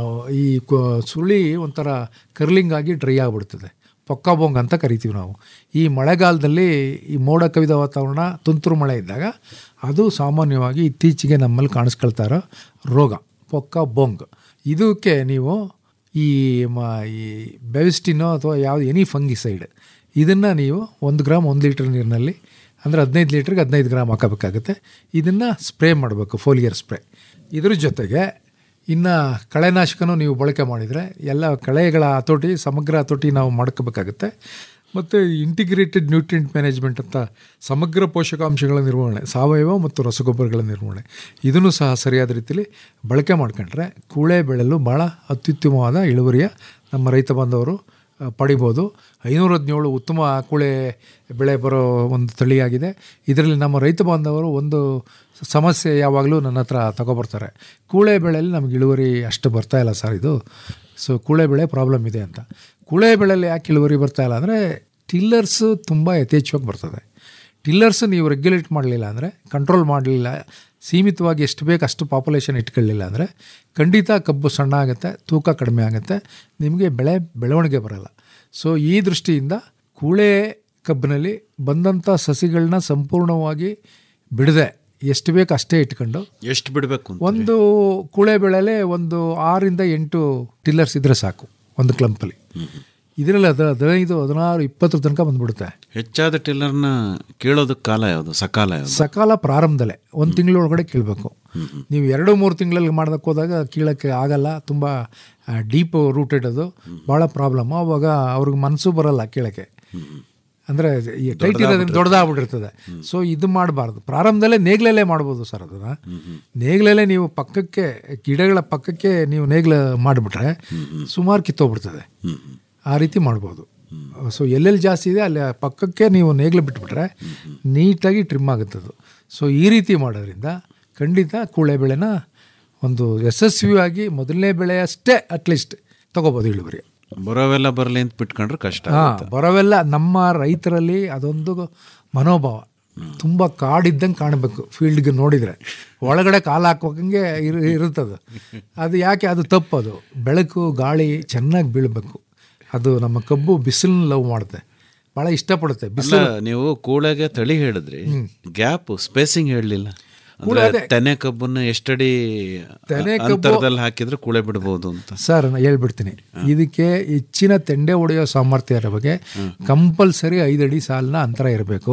ಈ ಕೊ- ಸುಳಿ ಒಂಥರ ಕರ್ಲಿಂಗ್ ಆಗಿ ಡ್ರೈ ಆಗಿಬಿಡ್ತದೆ ಪೊಕ್ಕಾಬೊಂಗ್ ಅಂತ ಕರಿತೀವಿ ನಾವು ಈ ಮಳೆಗಾಲದಲ್ಲಿ ಈ ಮೋಡ ಕವಿದ ವಾತಾವರಣ ತುಂತುರು ಮಳೆ ಇದ್ದಾಗ ಅದು ಸಾಮಾನ್ಯವಾಗಿ ಇತ್ತೀಚೆಗೆ ನಮ್ಮಲ್ಲಿ ಕಾಣಿಸ್ಕೊಳ್ತಾ ಇರೋ ರೋಗ ಪೊಕ್ಕ ಬೊಂಗ್ ಇದಕ್ಕೆ ನೀವು ಈ ಮ ಈ ಬೆವಿಸ್ಟಿನೋ ಅಥವಾ ಯಾವುದು ಎನಿ ಫಂಗಿಸೈಡ್ ಇದನ್ನು ನೀವು ಒಂದು ಗ್ರಾಮ್ ಒಂದು ಲೀಟ್ರ್ ನೀರಿನಲ್ಲಿ ಅಂದರೆ ಹದಿನೈದು ಲೀಟ್ರಿಗೆ ಹದಿನೈದು ಗ್ರಾಮ್ ಹಾಕಬೇಕಾಗುತ್ತೆ ಇದನ್ನು ಸ್ಪ್ರೇ ಮಾಡಬೇಕು ಫೋಲಿಯರ್ ಸ್ಪ್ರೇ ಇದ್ರ ಜೊತೆಗೆ ಇನ್ನು ಕಳೆನಾಶಕನೂ ನೀವು ಬಳಕೆ ಮಾಡಿದರೆ ಎಲ್ಲ ಕಳೆಗಳ ಹತೋಟಿ ಸಮಗ್ರ ಹತೋಟಿ ನಾವು ಮಾಡ್ಕೋಬೇಕಾಗುತ್ತೆ ಮತ್ತು ಇಂಟಿಗ್ರೇಟೆಡ್ ನ್ಯೂಟ್ರಿಯೆಂಟ್ ಮ್ಯಾನೇಜ್ಮೆಂಟ್ ಅಂತ ಸಮಗ್ರ ಪೋಷಕಾಂಶಗಳ ನಿರ್ವಹಣೆ ಸಾವಯವ ಮತ್ತು ರಸಗೊಬ್ಬರಗಳ ನಿರ್ವಹಣೆ ಇದನ್ನು ಸಹ ಸರಿಯಾದ ರೀತಿಯಲ್ಲಿ ಬಳಕೆ ಮಾಡ್ಕೊಂಡ್ರೆ ಕೂಳೆ ಬೆಳೆಯಲು ಭಾಳ ಅತ್ಯುತ್ತಮವಾದ ಇಳುವರಿಯ ನಮ್ಮ ರೈತ ಬಾಂಧವರು ಆ, ಪಡಿಬೋದು ಐನೂರ ಹದಿನೇಳು ಉತ್ತಮ ಕೂಳೆ ಬೆಳೆ ಬರೋ ಒಂದು ತಳಿಯಾಗಿದೆ ಇದರಲ್ಲಿ ನಮ್ಮ ರೈತ ಬಾಂಧವರು ಒಂದು ಸಮಸ್ಯೆ ಯಾವಾಗಲೂ ನನ್ನ ಹತ್ರ ತಗೊಬರ್ತಾರೆ ಕೂಳೆ ಬೆಳೆಯಲ್ಲಿ ನಮಗೆ ಇಳುವರಿ ಅಷ್ಟು ಬರ್ತಾ ಇಲ್ಲ ಸರ್ ಇದು ಸೊ ಕೂಳೆ ಬೆಳೆ ಪ್ರಾಬ್ಲಮ್ ಇದೆ ಅಂತ ಕೂಳೆ ಬೆಳೆಯಲ್ಲಿ ಯಾಕೆ ಇಳುವರಿ ಬರ್ತಾ ಇಲ್ಲ ಅಂದರೆ ಟಿಲ್ಲರ್ಸು ತುಂಬ ಯಥೇಚ್ಛವಾಗಿ ಬರ್ತದೆ ಟಿಲ್ಲರ್ಸ್ ನೀವು ರೆಗ್ಯುಲೇಟ್ ಮಾಡಲಿಲ್ಲ ಅಂದರೆ ಕಂಟ್ರೋಲ್ ಮಾಡಲಿಲ್ಲ ಸೀಮಿತವಾಗಿ ಎಷ್ಟು ಬೇಕು ಅಷ್ಟು ಪಾಪ್ಯುಲೇಷನ್ ಇಟ್ಕೊಳ್ಳಿಲ್ಲ ಅಂದರೆ ಖಂಡಿತ ಕಬ್ಬು ಸಣ್ಣ ಆಗುತ್ತೆ ತೂಕ ಕಡಿಮೆ ಆಗುತ್ತೆ ನಿಮಗೆ ಬೆಳೆ ಬೆಳವಣಿಗೆ ಬರಲ್ಲ ಸೊ ಈ ದೃಷ್ಟಿಯಿಂದ ಕೂಳೆ ಕಬ್ಬಿನಲ್ಲಿ ಬಂದಂಥ ಸಸಿಗಳನ್ನ ಸಂಪೂರ್ಣವಾಗಿ ಬಿಡದೆ ಎಷ್ಟು ಬೇಕು ಅಷ್ಟೇ ಇಟ್ಕೊಂಡು ಎಷ್ಟು ಬಿಡಬೇಕು ಅಂತ ಒಂದು ಕೂಳೆ ಬೆಳೆಲೆ ಒಂದು ಆರಿಂದ ಎಂಟು ಟಿಲ್ಲರ್ಸ್ ಇದ್ರೆ ಸಾಕು ಒಂದು ಕ್ಲಂಪಲ್ಲಿ ಇದರಲ್ಲಿ ಅದು ಹದಿನೈದು ಹದಿನಾರು ಇಪ್ಪತ್ತರ ತನಕ ಬಂದ್ಬಿಡುತ್ತೆ ಹೆಚ್ಚಾದ ಟೆಲ್ಲರ್ನ ಕೇಳೋದಕ್ಕೆ ಕಾಲ ಯಾವುದು ಸಕಾಲ ಯಾವುದು ಸಕಾಲ ಪ್ರಾರಂಭದಲ್ಲೇ ಒಂದು ತಿಂಗಳೊಳಗಡೆ ಕೀಳ್ಬೇಕು ನೀವು ಎರಡು ಮೂರು ತಿಂಗಳಲ್ಲಿ ಮಾಡೋದಕ್ಕೆ ಹೋದಾಗ ಕೀಳಕ್ಕೆ ಆಗಲ್ಲ ತುಂಬ ಡೀಪ್ ರೂಟೆಡ್ ಅದು ಭಾಳ ಪ್ರಾಬ್ಲಮ್ ಅವಾಗ ಅವ್ರಿಗೆ ಮನಸ್ಸು ಬರಲ್ಲ ಕೀಳಕ್ಕೆ ಅಂದರೆ ಈ ಟೈಟ್ ಇರೋದ್ರಿಂದ ದೊಡ್ಡದಾಗ್ಬಿಟ್ಟಿರ್ತದೆ ಸೊ ಇದು ಮಾಡಬಾರ್ದು ಪ್ರಾರಂಭದಲ್ಲೇ ನೇಗ್ಲಲ್ಲೇ ಮಾಡ್ಬೋದು ಸರ್ ಅದನ್ನು ನೇಗ್ಲಲ್ಲೇ ನೀವು ಪಕ್ಕಕ್ಕೆ ಗಿಡಗಳ ಪಕ್ಕಕ್ಕೆ ನೀವು ನೇಗ್ಲ ಮಾಡಿಬಿಟ್ರೆ ಸುಮಾರು ಕಿತ್ತೋಗ್ಬಿಡ್ತದೆ ಆ ರೀತಿ ಮಾಡ್ಬೋದು ಸೊ ಎಲ್ಲೆಲ್ಲಿ ಜಾಸ್ತಿ ಇದೆ ಅಲ್ಲಿ ಪಕ್ಕಕ್ಕೆ ನೀವು ನೇಗ್ಲು ಬಿಟ್ಬಿಟ್ರೆ ನೀಟಾಗಿ ಟ್ರಿಮ್ ಆಗುತ್ತದು ಸೊ ಈ ರೀತಿ ಮಾಡೋದ್ರಿಂದ ಖಂಡಿತ ಕೂಳೆ ಬೆಳೆನ ಒಂದು ಯಶಸ್ವಿಯಾಗಿ ಮೊದಲನೇ ಬೆಳೆ ಅಷ್ಟೇ ಅಟ್ಲೀಸ್ಟ್ ತಗೋಬೋದು ಇಳುವರಿ ಬರೋವೆಲ್ಲ ಬರಲಿ ಅಂತ ಬಿಟ್ಕೊಂಡ್ರೆ ಕಷ್ಟ ಹಾಂ ಬರೋವೆಲ್ಲ ನಮ್ಮ ರೈತರಲ್ಲಿ ಅದೊಂದು ಮನೋಭಾವ ತುಂಬ ಕಾಡಿದ್ದಂಗೆ ಕಾಣಬೇಕು ಫೀಲ್ಡ್ಗೆ ನೋಡಿದರೆ ಒಳಗಡೆ ಕಾಲು ಹಾಕೋಂಗೆ ಇರು ಇರುತ್ತದು ಅದು ಯಾಕೆ ಅದು ತಪ್ಪದು ಬೆಳಕು ಗಾಳಿ ಚೆನ್ನಾಗಿ ಬೀಳಬೇಕು ಅದು ನಮ್ಮ ಕಬ್ಬು ಬಿಸಿಲನ್ನ ಲವ್ ಮಾಡುತ್ತೆ ಭಾಳ ಇಷ್ಟಪಡುತ್ತೆ ಅಲ್ಲ ಬಿಸಿಲು ನೀವು ಕೂಳೆಗೆ ತಳಿ ಹೇಳಿದ್ರಿ ಗ್ಯಾಪ್ ಸ್ಪೇಸಿಂಗ್ ಹೇಳಲಿಲ್ಲ ಅಂದ್ರೆ ತೆನೆ ಕಬ್ಬನ್ನು ಎಷ್ಟಡಿ ತೆನೆ ಕಬ್ಬು- ಅಂತರದಲ್ಲಿ ಹಾಕಿದ್ರೆ ಕೂಳೆ ಬಿಡ್ಬೋದು ಅಂತ ಸರ್ ನಾನು ಹೇಳ್ಬಿಡ್ತೀನಿ ಇದಕ್ಕೆ ಹೆಚ್ಚಿನ ತೆಂಡೆ ಹೊಡೆಯೋ ಸಾಮರ್ಥ್ಯ ಇರೋ ಬಗ್ಗೆ ಕಂಪಲ್ಸರಿ ಐದಡಿ ಸಾಲಿನ ಅಂತರ ಇರಬೇಕು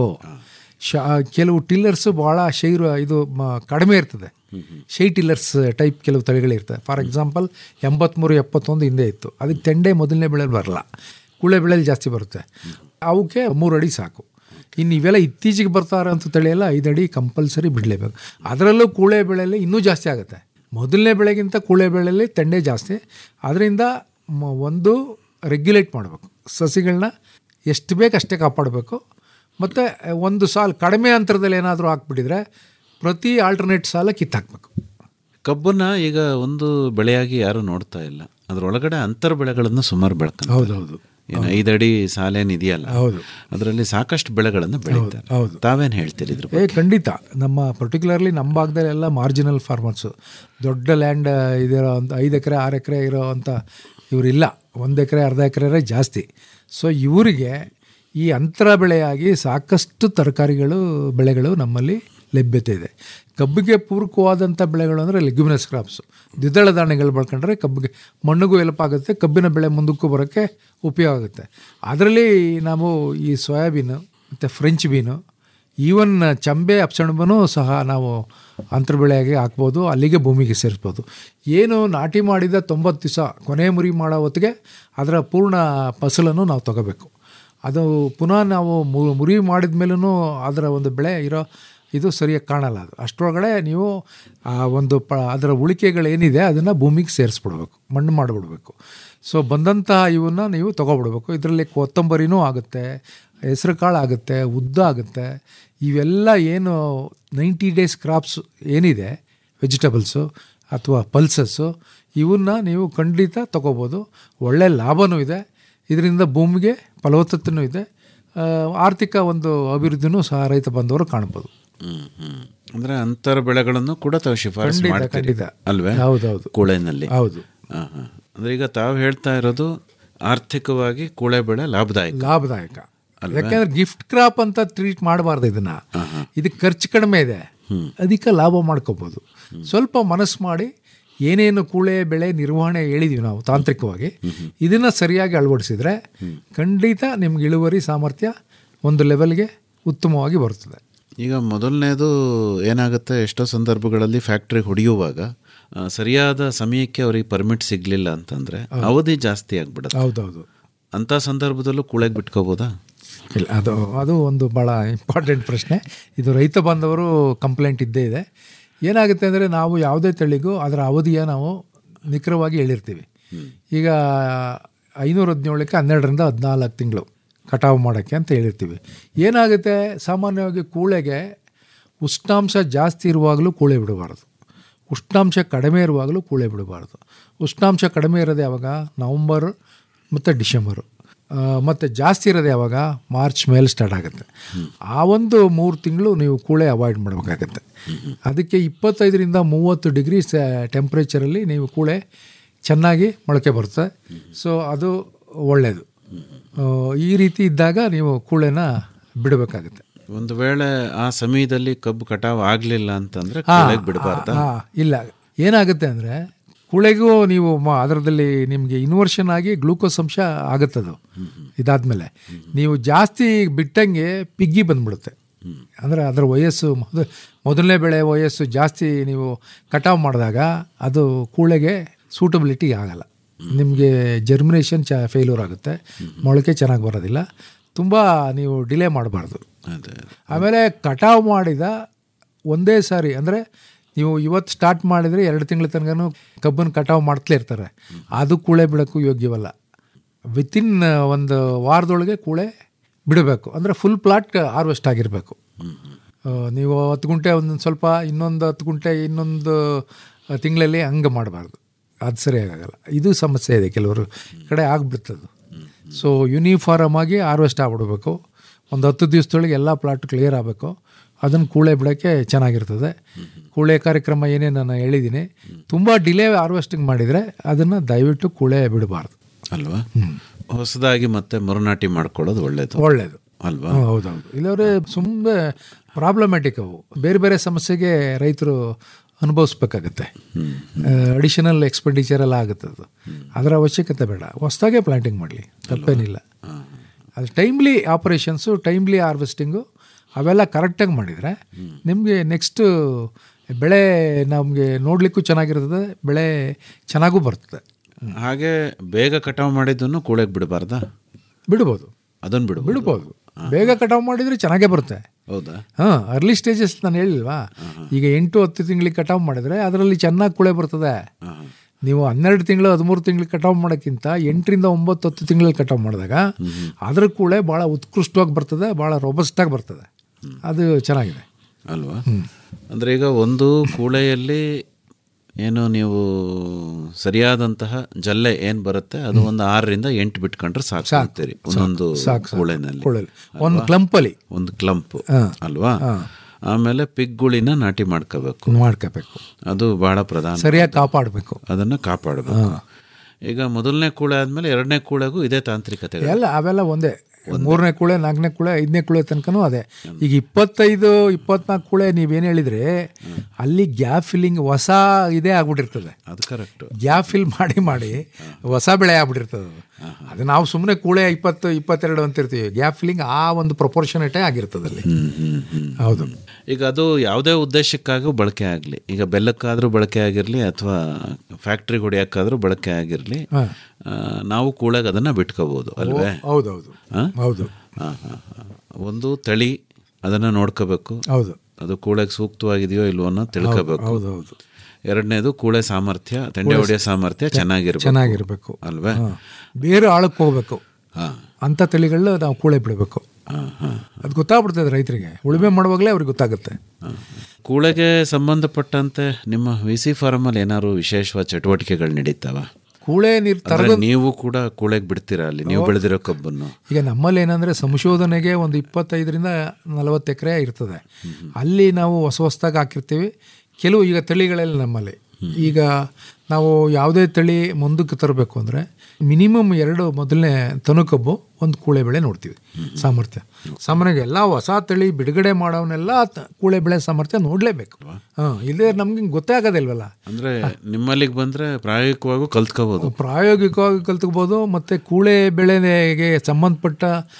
ಶ ಕೆಲವು ಟಿಲ್ಲರ್ಸ್ ಭಾಳ ಶೈರು ಇದು ಮ- ಕಡಿಮೆ ಇರ್ತದೆ ಶೈ ಟಿಲ್ಲರ್ಸ್ ಟೈಪ್ ಕೆಲವು ತಳಿಗಳಿರ್ತವೆ ಫಾರ್ ಎಕ್ಸಾಂಪಲ್ ಎಂಬತ್ತ್ಮೂರು ಎಪ್ಪತ್ತೊಂದು ಹಿಂದೆ ಇತ್ತು ಅದಕ್ಕೆ ತೆಂಡೆ ಮೊದಲನೇ ಬೆಳೆಯಲ್ಲಿ ಬರಲ್ಲ ಕುಳೆ ಬೆಳೆಯಲ್ಲಿ ಜಾಸ್ತಿ ಬರುತ್ತೆ ಅವಕ್ಕೆ ಮೂರು ಅಡಿ ಸಾಕು ಇನ್ನು ಇವೆಲ್ಲ ಇತ್ತೀಚೆಗೆ ಬರ್ತಾ ಇರೋಂಥ ತಳಿ ಎಲ್ಲ ಐದು ಅಡಿ ಕಂಪಲ್ಸರಿ ಬಿಡಲೇಬೇಕು ಅದರಲ್ಲೂ ಕೂಳೆ ಬೆಳೆಯಲ್ಲಿ ಇನ್ನೂ ಜಾಸ್ತಿ ಆಗುತ್ತೆ ಮೊದಲನೇ ಬೆಳೆಗಿಂತ ಕೂಳೆ ಬೆಳೆಯಲ್ಲಿ ತೆಂಡೆ ಜಾಸ್ತಿ ಅದರಿಂದ ಮ- ಒಂದು ರೆಗ್ಯುಲೇಟ್ ಮಾಡಬೇಕು ಸಸಿಗಳನ್ನ ಎಷ್ಟು ಬೇಕು ಅಷ್ಟೇ ಕಾಪಾಡಬೇಕು ಮತ್ತು ಒಂದು ಸಾಲು ಕಡಿಮೆ ಅಂತರದಲ್ಲಿ ಏನಾದರೂ ಹಾಕ್ಬಿಟ್ಟಿದ್ರೆ ಪ್ರತಿ ಆಲ್ಟರ್ನೇಟ್ ಸಾಲ ಕಿತ್ತಾಕ್ಬೇಕು ಕಬ್ಬನ್ನ ಈಗ ಒಂದು ಬೆಳೆಯಾಗಿ ಯಾರು ನೋಡ್ತಾ ಇಲ್ಲ ಅದ್ರೊಳಗಡೆ ಅಂತರ ಬೆಳೆಗಳನ್ನು ಸುಮಾರು ಬೆಳ್ಕೊಂಡು ಹೌದೌದು ಏನು ಐದಡಿ ಸಾಲೇನ್ ಇದೆಯಲ್ಲ ಹೌದು. ಅದರಲ್ಲಿ ಸಾಕಷ್ಟು ಬೆಳೆಗಳನ್ನು ಬೆಳೀತಾರೆ ಹೌದು. ತಾವೇನು ಹೇಳ್ತೀರಿ ಇದ್ರ ಏ ಖಂಡಿತ ನಮ್ಮ ಪರ್ಟಿಕ್ಯುಲರ್ಲಿ ನಮ್ಮ ಭಾಗದಲ್ಲೆಲ್ಲ ಮಾರ್ಜಿನಲ್ ಫಾರ್ಮರ್ಸು ದೊಡ್ಡ ಲ್ಯಾಂಡ್ ಇದಿರೋ ಅಂತ ಐದು ಎಕರೆ ಆರು ಎಕರೆ ಇರೋ ಅಂಥ ಇವರಿಲ್ಲ ಒಂದು ಎಕರೆ ಅರ್ಧ ಎಕರೆ ಜಾಸ್ತಿ ಸೊ ಇವರಿಗೆ ಈ ಅಂತರ ಬೆಳೆಯಾಗಿ ಸಾಕಷ್ಟು ತರಕಾರಿಗಳು ಬೆಳೆಗಳು ನಮ್ಮಲ್ಲಿ ಲಭ್ಯತೆ ಇದೆ ಕಬ್ಬಿಗೆ ಪೂರಕವಾದಂಥ ಬೆಳೆಗಳು ಅಂದರೆ ಲೆಗ್ಯುಮಿನಸ್ ಕ್ರಾಪ್ಸು ದ್ವಿದಳ ಧಾನ್ಯಗಳು ಬೆಳ್ಕೊಂಡ್ರೆ ಕಬ್ಬಿಗೆ ಮಣ್ಣಿಗೂ ಹೆಲ್ಪ್ ಆಗುತ್ತೆ ಕಬ್ಬಿನ ಬೆಳೆ ಮುಂದಕ್ಕೂ ಬರೋಕ್ಕೆ ಉಪಯೋಗ ಆಗುತ್ತೆ ಅದರಲ್ಲಿ ನಾವು ಈ ಸೋಯಾಬೀನು ಮತ್ತು ಫ್ರೆಂಚ್ ಬೀನು ಈವನ್ ಚಂಬೆ ಅಪ್ಸಣಬನು ಸಹ ನಾವು ಅಂತರ್ಬೆಳೆಯಾಗಿ ಹಾಕ್ಬೋದು ಅಲ್ಲಿಗೆ ಭೂಮಿಗೆ ಸೇರಿಸ್ಬೋದು ಏನು ನಾಟಿ ಮಾಡಿದ ತೊಂಬತ್ತು ದಿವಸ ಕೊನೆ ಮುರಿ ಮಾಡೋ ಹೊತ್ತಿಗೆ ಅದರ ಪೂರ್ಣ ಫಸಲನ್ನು ನಾವು ತಗೋಬೇಕು ಅದು ಪುನಃ ನಾವು ಮು- ಮುರಿ ಮಾಡಿದ ಮೇಲೂ ಅದರ ಒಂದು ಬೆಳೆ ಇರೋ ಇದು ಸರಿಯಾಗಿ ಕಾಣಲ್ಲ ಅದು ಅಷ್ಟರೊಳಗಡೆ ನೀವು ಆ ಒಂದು ಪ ಅದರ ಉಳಿಕೆಗಳೇನಿದೆ ಅದನ್ನು ಭೂಮಿಗೆ ಸೇರಿಸ್ಬಿಡ್ಬೇಕು ಮಣ್ಣು ಮಾಡಿಬಿಡ್ಬೇಕು ಸೊ ಬಂದಂತಹ ಇವನ್ನ ನೀವು ತೊಗೊಬಿಡ್ಬೇಕು ಇದರಲ್ಲಿ ಕೊತ್ತಂಬರಿನೂ ಆಗುತ್ತೆ ಹೆಸರು ಕಾಳು ಆಗುತ್ತೆ ಉದ್ದ ಆಗುತ್ತೆ ಇವೆಲ್ಲ ಏನು ನೈಂಟಿ ಡೇಸ್ ಕ್ರಾಪ್ಸ್ ಏನಿದೆ ವೆಜಿಟಬಲ್ಸು ಅಥವಾ ಪಲ್ಸಸ್ಸು ಇವನ್ನ ನೀವು ಖಂಡಿತ ತಗೋಬೋದು ಒಳ್ಳೆ ಲಾಭವೂ ಇದೆ ಇದರಿಂದ ಭೂಮಿಗೆ ಫಲವತ್ತತೆಯೂ ಇದೆ ಆ, ಆರ್ಥಿಕ ಒಂದು ಅಭಿವೃದ್ಧಿನೂ ಸಹ ರೈತ ಬಂದವರು ಕಾಣ್ಬೋದು ಹ್ಮ್ ಹ್ಮ್ ಅಂದ್ರೆ ಅಂತರ ಬೆಳೆಗಳನ್ನು ಕೂಡ ತಾವು ಶಿಫಾರಸು ಖಂಡಿತ, ಮಾಡ್ತೀರಿ ಖಂಡಿತ. ಅಲ್ವೇ ಹೌದೌದು. ಕೂಳೆನಲ್ಲಿ ಹೌದು. ಹಾ, ಹಾ. ಅಂದ್ರೆ ಈಗ ತಾವು ಹೇಳ್ತಾ ಇರೋದು ಆರ್ಥಿಕವಾಗಿ ಕೂಳೆ ಬೆಳೆ ಲಾಭದಾಯಕ ಲಾಭದಾಯಕ ಯಾಕಂದ್ರೆ ಗಿಫ್ಟ್ ಕ್ರಾಪ್ ಅಂತ ಟ್ರೀಟ್ ಮಾಡಬಾರ್ದು ಇದನ್ನ ಇದಕ್ಕೆ ಖರ್ಚು ಕಡಿಮೆ ಇದೆ ಅದಕ್ಕೆ ಲಾಭ ಮಾಡ್ಕೋಬೋದು ಸ್ವಲ್ಪ ಮನಸ್ಸು ಮಾಡಿ ಏನೇನು ಕೂಳೆ ಬೆಳೆ ನಿರ್ವಹಣೆ ಹೇಳಿದೀವಿ ನಾವು ತಾಂತ್ರಿಕವಾಗಿ ಇದನ್ನ ಸರಿಯಾಗಿ ಅಳವಡಿಸಿದ್ರೆ ಖಂಡಿತ ನಿಮ್ಗೆ ಇಳುವರಿ ಸಾಮರ್ಥ್ಯ ಒಂದು ಲೆವೆಲ್ಗೆ ಉತ್ತಮವಾಗಿ ಬರುತ್ತದೆ ಈಗ ಮೊದಲನೇದು ಏನಾಗುತ್ತೆ ಎಷ್ಟೋ ಸಂದರ್ಭಗಳಲ್ಲಿ ಫ್ಯಾಕ್ಟ್ರಿ ಹೊಡೆಯುವಾಗ ಆ, ಸರಿಯಾದ ಸಮಯಕ್ಕೆ ಅವರಿಗೆ ಪರ್ಮಿಟ್ ಸಿಗ್ಲಿಲ್ಲ ಅಂತಂದ್ರೆ ಅವಧಿ ಜಾಸ್ತಿ ಆಗ್ಬಿಡುತ್ತೆ ಹೌದೌದು ಅಂತ ಸಂದರ್ಭದಲ್ಲೂ ಕೂಳೆಗೆ ಬಿಟ್ಕೋಬೋದಾ ಇಲ್ಲ ಅದು ಅದು ಒಂದು ಭಾಳ ಇಂಪಾರ್ಟೆಂಟ್ ಪ್ರಶ್ನೆ ಇದು ರೈತ ಬಾಂಧವರು ಕಂಪ್ಲೇಂಟ್ ಇದ್ದೇ ಇದೆ ಏನಾಗುತ್ತೆ ಅಂದರೆ ನಾವು ಯಾವುದೇ ತಳಿಗೂ ಅದರ ಅವಧಿಯ ನಾವು ನಿಖರವಾಗಿ ಹೇಳಿರ್ತೀವಿ ಈಗ ಐನೂರ ಹದಿನೇಳಕ್ಕೆ ಹನ್ನೆರಡರಿಂದ ಹದಿನಾಲ್ಕು ತಿಂಗಳು ಕಟಾವು ಮಾಡೋಕ್ಕೆ ಅಂತ ಹೇಳಿರ್ತೀವಿ ಏನಾಗುತ್ತೆ ಸಾಮಾನ್ಯವಾಗಿ ಕೂಳೆಗೆ ಉಷ್ಣಾಂಶ ಜಾಸ್ತಿ ಇರುವಾಗಲೂ ಕೂಳೆ ಬಿಡಬಾರ್ದು ಉಷ್ಣಾಂಶ ಕಡಿಮೆ ಇರುವಾಗಲೂ ಕೂಳೆ ಬಿಡಬಾರ್ದು ಉಷ್ಣಾಂಶ ಕಡಿಮೆ ಇರೋದು ಯಾವಾಗ ನವಂಬರ್ ಮತ್ತು ಡಿಸೆಂಬರು ಮತ್ತು ಜಾಸ್ತಿ ಇರೋದು ಯಾವಾಗ ಮಾರ್ಚ್ ಮೇಲೆ ಸ್ಟಾರ್ಟ್ ಆಗುತ್ತೆ ಆ ಒಂದು ಮೂರು ತಿಂಗಳು ನೀವು ಕೂಳೆ ಅವಾಯ್ಡ್ ಮಾಡಬೇಕಾಗತ್ತೆ ಅದಕ್ಕೆ ಇಪ್ಪತ್ತೈದರಿಂದ ಮೂವತ್ತು ಡಿಗ್ರಿ ಟೆಂಪ್ರೇಚರಲ್ಲಿ ನೀವು ಕೂಳೆ ಚೆನ್ನಾಗಿ ಮೊಳಕೆ ಬರುತ್ತೆ ಸೊ ಅದು ಒಳ್ಳೆಯದು ಆ, ಈ ರೀತಿ ಇದ್ದಾಗ ನೀವು ಕೂಳೆನ ಬಿಡಬೇಕಾಗುತ್ತೆ ಒಂದು ವೇಳೆ ಆ ಸಮಯದಲ್ಲಿ ಕಬ್ಬು ಕಟಾವ್ ಆಗ್ಲಿಲ್ಲ ಅಂತಂದ್ರೆ ಕೂಳೆಗೆ ಬಿಡಬಾರ್ದ ಹಾ, ಇಲ್ಲ ಏನಾಗುತ್ತೆ ಅಂದರೆ ಕುಳೆಗೂ ನೀವು ಮ- ಅದರದಲ್ಲಿ ನಿಮಗೆ ಇನ್ವರ್ಷನ್ ಆಗಿ ಗ್ಲೂಕೋಸ್ ಅಂಶ ಆಗುತ್ತದು ಇದಾದ್ಮೇಲೆ ನೀವು ಜಾಸ್ತಿ ಬಿಟ್ಟಂಗೆ ಪಿಗ್ಗಿ ಬಂದ್ಬಿಡುತ್ತೆ ಅಂದರೆ ಅದರ ವಯಸ್ಸು ಮೊದ ಮೊದಲನೇ ಬೆಳೆ ವಯಸ್ಸು ಜಾಸ್ತಿ ನೀವು ಕಟಾವು ಮಾಡಿದಾಗ ಅದು ಕೂಳೆಗೆ ಸೂಟಬಿಲಿಟಿ ಆಗಲ್ಲ ನಿಮಗೆ ಜರ್ಮಿನೇಷನ್ ಚ ಫೇಲ್ಯೂರ್ ಆಗುತ್ತೆ ಮೊಳಕೆ ಚೆನ್ನಾಗಿ ಬರೋದಿಲ್ಲ ತುಂಬ ನೀವು ಡಿಲೇ ಮಾಡಬಾರ್ದು ಅದೇ ಆಮೇಲೆ ಕಟಾವು ಮಾಡಿದ ಒಂದೇ ಸಾರಿ ಅಂದರೆ ನೀವು ಇವತ್ತು ಸ್ಟಾರ್ಟ್ ಮಾಡಿದರೆ ಎರಡು ತಿಂಗಳ ತನಕ ಕಬ್ಬನ್ನು ಕಟಾವು ಮಾಡ್ತಲೇ ಇರ್ತಾರೆ ಅದು ಕೂಳೆ ಬಿಡೋಕ್ಕೂ ಯೋಗ್ಯವಲ್ಲ ವಿತಿನ್ ಒಂದು ವಾರದೊಳಗೆ ಕೂಳೆ ಬಿಡಬೇಕು ಅಂದರೆ ಫುಲ್ ಪ್ಲಾಟ್ ಹಾರ್ವೆಸ್ಟ್ ಆಗಿರಬೇಕು ನೀವು ಹತ್ತು ಗುಂಟೆ ಒಂದೊಂದು ಸ್ವಲ್ಪ ಇನ್ನೊಂದು ಹತ್ತು ಗುಂಟೆ ಇನ್ನೊಂದು ತಿಂಗಳಲ್ಲಿ ಹಂಗೆ ಮಾಡಬಾರ್ದು ಅದು ಸರಿಯಾಗಲ್ಲ ಇದು ಸಮಸ್ಯೆ ಇದೆ ಕೆಲವರು ಕಡೆ ಆಗ್ಬಿಡ್ತದೆ ಸೊ ಯೂನಿಫಾರ್ಮ್ ಆಗಿ ಹಾರ್ವೆಸ್ಟ್ ಆಗ್ಬಿಡ್ಬೇಕು ಒಂದು ಹತ್ತು ದಿವಸದೊಳಗೆ ಎಲ್ಲ ಪ್ಲಾಟ್ ಕ್ಲಿಯರ್ ಆಗಬೇಕು ಅದನ್ನು ಕೂಳೆ ಬಿಡೋಕ್ಕೆ ಚೆನ್ನಾಗಿರ್ತದೆ ಕೂಳೆ ಕಾರ್ಯಕ್ರಮ ಏನೇ ನಾನು ಹೇಳಿದ್ದೀನಿ ತುಂಬ ಡಿಲೇ ಹಾರ್ವೆಸ್ಟಿಂಗ್ ಮಾಡಿದರೆ ಅದನ್ನು ದಯವಿಟ್ಟು ಕೂಳೆ ಬಿಡಬಾರ್ದು ಅಲ್ವಾ ಹೊಸದಾಗಿ ಮತ್ತೆ ಮರುನಾಟಿ ಮಾಡ್ಕೊಳ್ಳೋದು ಒಳ್ಳೇದು ಒಳ್ಳೆಯದು ಅಲ್ವಾ ಹೌದೌದು ಇಲ್ಲವ್ರೆ ಸುಮ್ಮನೆ ಪ್ರಾಬ್ಲಮ್ಯಾಟಿಕ್ ಅವು ಬೇರೆ ಬೇರೆ ಸಮಸ್ಯೆಗೆ ರೈತರು ಅನುಭವಿಸ್ಬೇಕಾಗತ್ತೆ ಅಡಿಷನಲ್ ಎಕ್ಸ್ಪೆಂಡಿಚರ್ ಎಲ್ಲ ಆಗುತ್ತೆ ಅದು ಅದರ ಅವಶ್ಯಕತೆ ಬೇಡ ಹೊಸ್ದಾಗೆ ಪ್ಲಾಂಟಿಂಗ್ ಮಾಡಲಿ ತಪ್ಪೇನಿಲ್ಲ ಅದು ಟೈಮ್ಲಿ ಆಪರೇಷನ್ಸು ಟೈಮ್ಲಿ ಹಾರ್ವೆಸ್ಟಿಂಗು ಅವೆಲ್ಲ ಕರೆಕ್ಟಾಗಿ ಮಾಡಿದರೆ ನಿಮಗೆ ನೆಕ್ಸ್ಟು ಬೆಳೆ ನಮಗೆ ನೋಡಲಿಕ್ಕೂ ಚೆನ್ನಾಗಿರ್ತದೆ ಬೆಳೆ ಚೆನ್ನಾಗೂ ಬರ್ತದೆ ಹಾಗೆ ಬೇಗ ಕಟಾವು ಮಾಡಿದ್ದನ್ನು ಕೂಳೆಗೆ ಬಿಡಬಾರ್ದಾ ಬಿಡ್ಬೋದು ಅದನ್ನು ಬಿಡು ಬಿಡ್ಬೋದು ಬೇಗ ಕಟಾವು ಮಾಡಿದರೆ ಚೆನ್ನಾಗೇ ಬರುತ್ತೆ ಹೌದಾ ಹಾಂ ಅರ್ಲಿ ಸ್ಟೇಜಸ್ ನಾನು ಹೇಳಿಲ್ವಾ ಈಗ ಎಂಟು ಹತ್ತು ತಿಂಗಳಿಗೆ ಕಟಾವು ಮಾಡಿದರೆ ಅದರಲ್ಲಿ ಚೆನ್ನಾಗಿ ಕುಳೆ ಬರ್ತದೆ ನೀವು ಹನ್ನೆರಡು ತಿಂಗಳು ಹದಿಮೂರು ತಿಂಗಳಿಗೆ ಕಟಾವು ಮಾಡೋಕ್ಕಿಂತ ಎಂಟರಿಂದ ಒಂಬತ್ತು ಹತ್ತು ತಿಂಗಳಲ್ಲಿ ಕಟಾವು ಮಾಡಿದಾಗ ಅದ್ರ ಕೂಳೆ ಭಾಳ ಉತ್ಕೃಷ್ಟವಾಗಿ ಬರ್ತದೆ ಭಾಳ ರೊಬಸ್ಟಾಗಿ ಬರ್ತದೆ ಅದು ಚೆನ್ನಾಗಿದೆ ಅಲ್ವಾ ಅಂದರೆ ಈಗ ಒಂದು ಕೂಳೆಯಲ್ಲಿ ಏನು ನೀವು ಸರಿಯಾದಂತಹ ಜಲ್ಲೆ ಏನು ಬರುತ್ತೆ ಅದು ಒಂದು ಆರರಿಂದ ಎಂಟು ಬಿಟ್ಕೊಂಡ್ರೆ ಸಾಕು ಅಂತೀರಿ ಒಂದೊಂದು ಕೂಳೆನಲ್ಲಿ ಕೂಳೆಲಿ ಒಂದು ಕ್ಲಂಪಲ್ಲಿ ಒಂದು ಕ್ಲಂಪ್ ಅಲ್ವಾ ಆಮೇಲೆ ಪಿಗ್ಗುಳಿನ ನಾಟಿ ಮಾಡ್ಕೋಬೇಕು ಮಾಡ್ಕೋಬೇಕು ಅದು ಬಹಳ ಪ್ರಧಾನ ಸರಿಯಾಗಿ ಕಾಪಾಡಬೇಕು ಅದನ್ನು ಕಾಪಾಡಬೇಕು ಈಗ ಮೊದಲನೇ ಕೂಳೆ ಆದಮೇಲೆ ಎರಡನೇ ಕೂಳೆಗೂ ಇದೇ ತಾಂತ್ರಿಕತೆ ಎಲ್ಲ ಅವೆಲ್ಲ ಒಂದೇ ಮೂರನೇ ಕುಳೆ ನಾಲ್ಕನೇ ಕುಳೆ ಐದನೇ ಕುಳೆ ತನಕನೂ ಅದೇ ಈಗ ಇಪ್ಪತ್ತೈದು ಇಪ್ಪತ್ನಾಲ್ಕು ಕುಳೆ ನೀವೇನು ಹೇಳಿದ್ರೆ ಅಲ್ಲಿ ಗ್ಯಾಪ್ ಫಿಲ್ಲಿಂಗ್ ಹೊಸ ಇದೇ ಆಗ್ಬಿಟ್ಟಿರ್ತದೆ ಅದು ಕರೆಕ್ಟ್ ಗ್ಯಾಪ್ ಫಿಲ್ ಮಾಡಿ ಮಾಡಿ ಹೊಸ ಬೆಳೆ ಆಗ್ಬಿಟ್ಟಿರ್ತದೆ ಅದು ಅದು ನಾವು ಸುಮ್ಮನೆ ಕೂಳೆ ಇಪ್ಪತ್ತು ಇಪ್ಪತ್ತೆರಡು ಅಂತಿರ್ತೀವಿ ಗ್ಯಾಪ್ ಫಿಲ್ಲಿಂಗ್ ಆ ಒಂದು ಪ್ರಪೋರ್ಷನೇಟೇ ಆಗಿರ್ತದೆ ಅಲ್ಲಿ ಹೌದು ಈಗ ಅದು ಯಾವುದೇ ಉದ್ದೇಶಕ್ಕಾಗೂ ಬಳಕೆ ಆಗಲಿ ಈಗ ಬೆಲ್ಲಕ್ಕಾದರೂ ಬಳಕೆ ಆಗಿರಲಿ ಅಥವಾ ಫ್ಯಾಕ್ಟ್ರಿಗೆ ಹೊಡೆಯೋಕ್ಕಾದ್ರೂ ಬಳಕೆ ಆಗಿರಲಿ ನಾವು ಕೂಳೆಗೆ ಅದನ್ನು ಬಿಟ್ಕೋಬೋದು ಅಲ್ವೇ ಹೌದೌದು ಹೌದು ಹಾಂ ಹಾಂ ಹಾಂ ಒಂದು ತಳಿ ಅದನ್ನು ನೋಡ್ಕೋಬೇಕು ಹೌದು ಅದು ಕೂಳೆಗೆ ಸೂಕ್ತವಾಗಿದೆಯೋ ಇಲ್ವೋ ಅನ್ನೋ ತಿಳ್ಕೋಬೇಕು ಹೌದು ಹೌದು ಎರಡನೇದು ಕೂಳೆ ಸಾಮರ್ಥ್ಯ ತೆಂಡೆ ಹೊಡೆಯೋ ಸಾಮರ್ಥ್ಯ ಚೆನ್ನಾಗಿರ್ಬೇಕು ಚೆನ್ನಾಗಿರ್ಬೇಕು ಅಲ್ವೇ ಬೇರೆ ಆಳಕ್ಕೆ ಹೋಗ್ಬೇಕು ಹಾಂ ಅಂಥ ತಳಿಗಳನ್ನ ನಾವು ಕೂಳೆ ಬಿಡಬೇಕು ಅದು ಗೊತ್ತಾಗ್ಬಿಡ್ತದೆ ರೈತರಿಗೆ ಉಳುಮೆ ಮಾಡುವಾಗಲೇ ಅವ್ರಿಗೆ ಗೊತ್ತಾಗುತ್ತೆ ಕೂಳೆಗೆ ಸಂಬಂಧಪಟ್ಟಂತೆ ನಿಮ್ಮ ವಿ ಸಿ ಫಾರ್ಮಲ್ಲಿ ಏನಾದ್ರು ವಿಶೇಷವಾದ ಚಟುವಟಿಕೆಗಳು ನಡೀತಾವ ಕೂಳೆ ನೀರು ತರ ಅಂದ್ರೆ ನೀವು ಕೂಡ ಕೂಳೆಗೆ ಬಿಡ್ತೀರಾ ಅಲ್ಲಿ ನೀವು ಬೆಳೆದಿರೋ ಕಬ್ಬನ್ನು ಈಗ ನಮ್ಮಲ್ಲಿ ಏನಂದರೆ ಸಂಶೋಧನೆಗೆ ಒಂದು ಇಪ್ಪತ್ತೈದರಿಂದ ನಲವತ್ತು ಎಕರೆ ಇರ್ತದೆ ಅಲ್ಲಿ ನಾವು ಹೊಸ ಹೊಸದಾಗಿ ಹಾಕಿರ್ತೀವಿ ಕೆಲವು ಈಗ ತಳಿಗಳಲ್ಲಿ ನಮ್ಮಲ್ಲಿ ಈಗ ನಾವು ಯಾವುದೇ ತಳಿ ಮುಂದಕ್ಕೆ ತರಬೇಕು ಅಂದರೆ ಮಿನಿಮಮ್ ಎರಡು ಮೊದಲನೇ ತನುಕಬ್ಬು ಒಂದು ಕೂಳೆ ಬೆಳೆ ನೋಡ್ತೀವಿ ಸಾಮರ್ಥ್ಯ ಸಾಮಾನ್ಯವಾಗಿ ಎಲ್ಲ ಹೊಸ ತಳಿ ಬಿಡುಗಡೆ ಮಾಡೋವನ್ನೆಲ್ಲ ತ- ಕೂಳೆ ಬೆಳೆ ಸಾಮರ್ಥ್ಯ ನೋಡಲೇಬೇಕು ಹಾಂ ಇಲ್ಲೇ ನಮ್ಗೆ ಗೊತ್ತೇ ಆಗೋದಿಲ್ವಲ್ಲ ಅಂದ್ರೆ ನಿಮ್ಮಲ್ಲಿಗೆ ಬಂದ್ರೆ ಪ್ರಾಯೋಗಿಕವಾಗೂ ಕಲ್ತ್ಕೋಬಹುದು ಪ್ರಾಯೋಗಿಕವಾಗಿ ಕಲ್ತ್ಕೋಬೋದು ಮತ್ತು ಕೂಳೆ ಬೆಳೆಗೆ ಸಂಬಂಧಪಟ್ಟ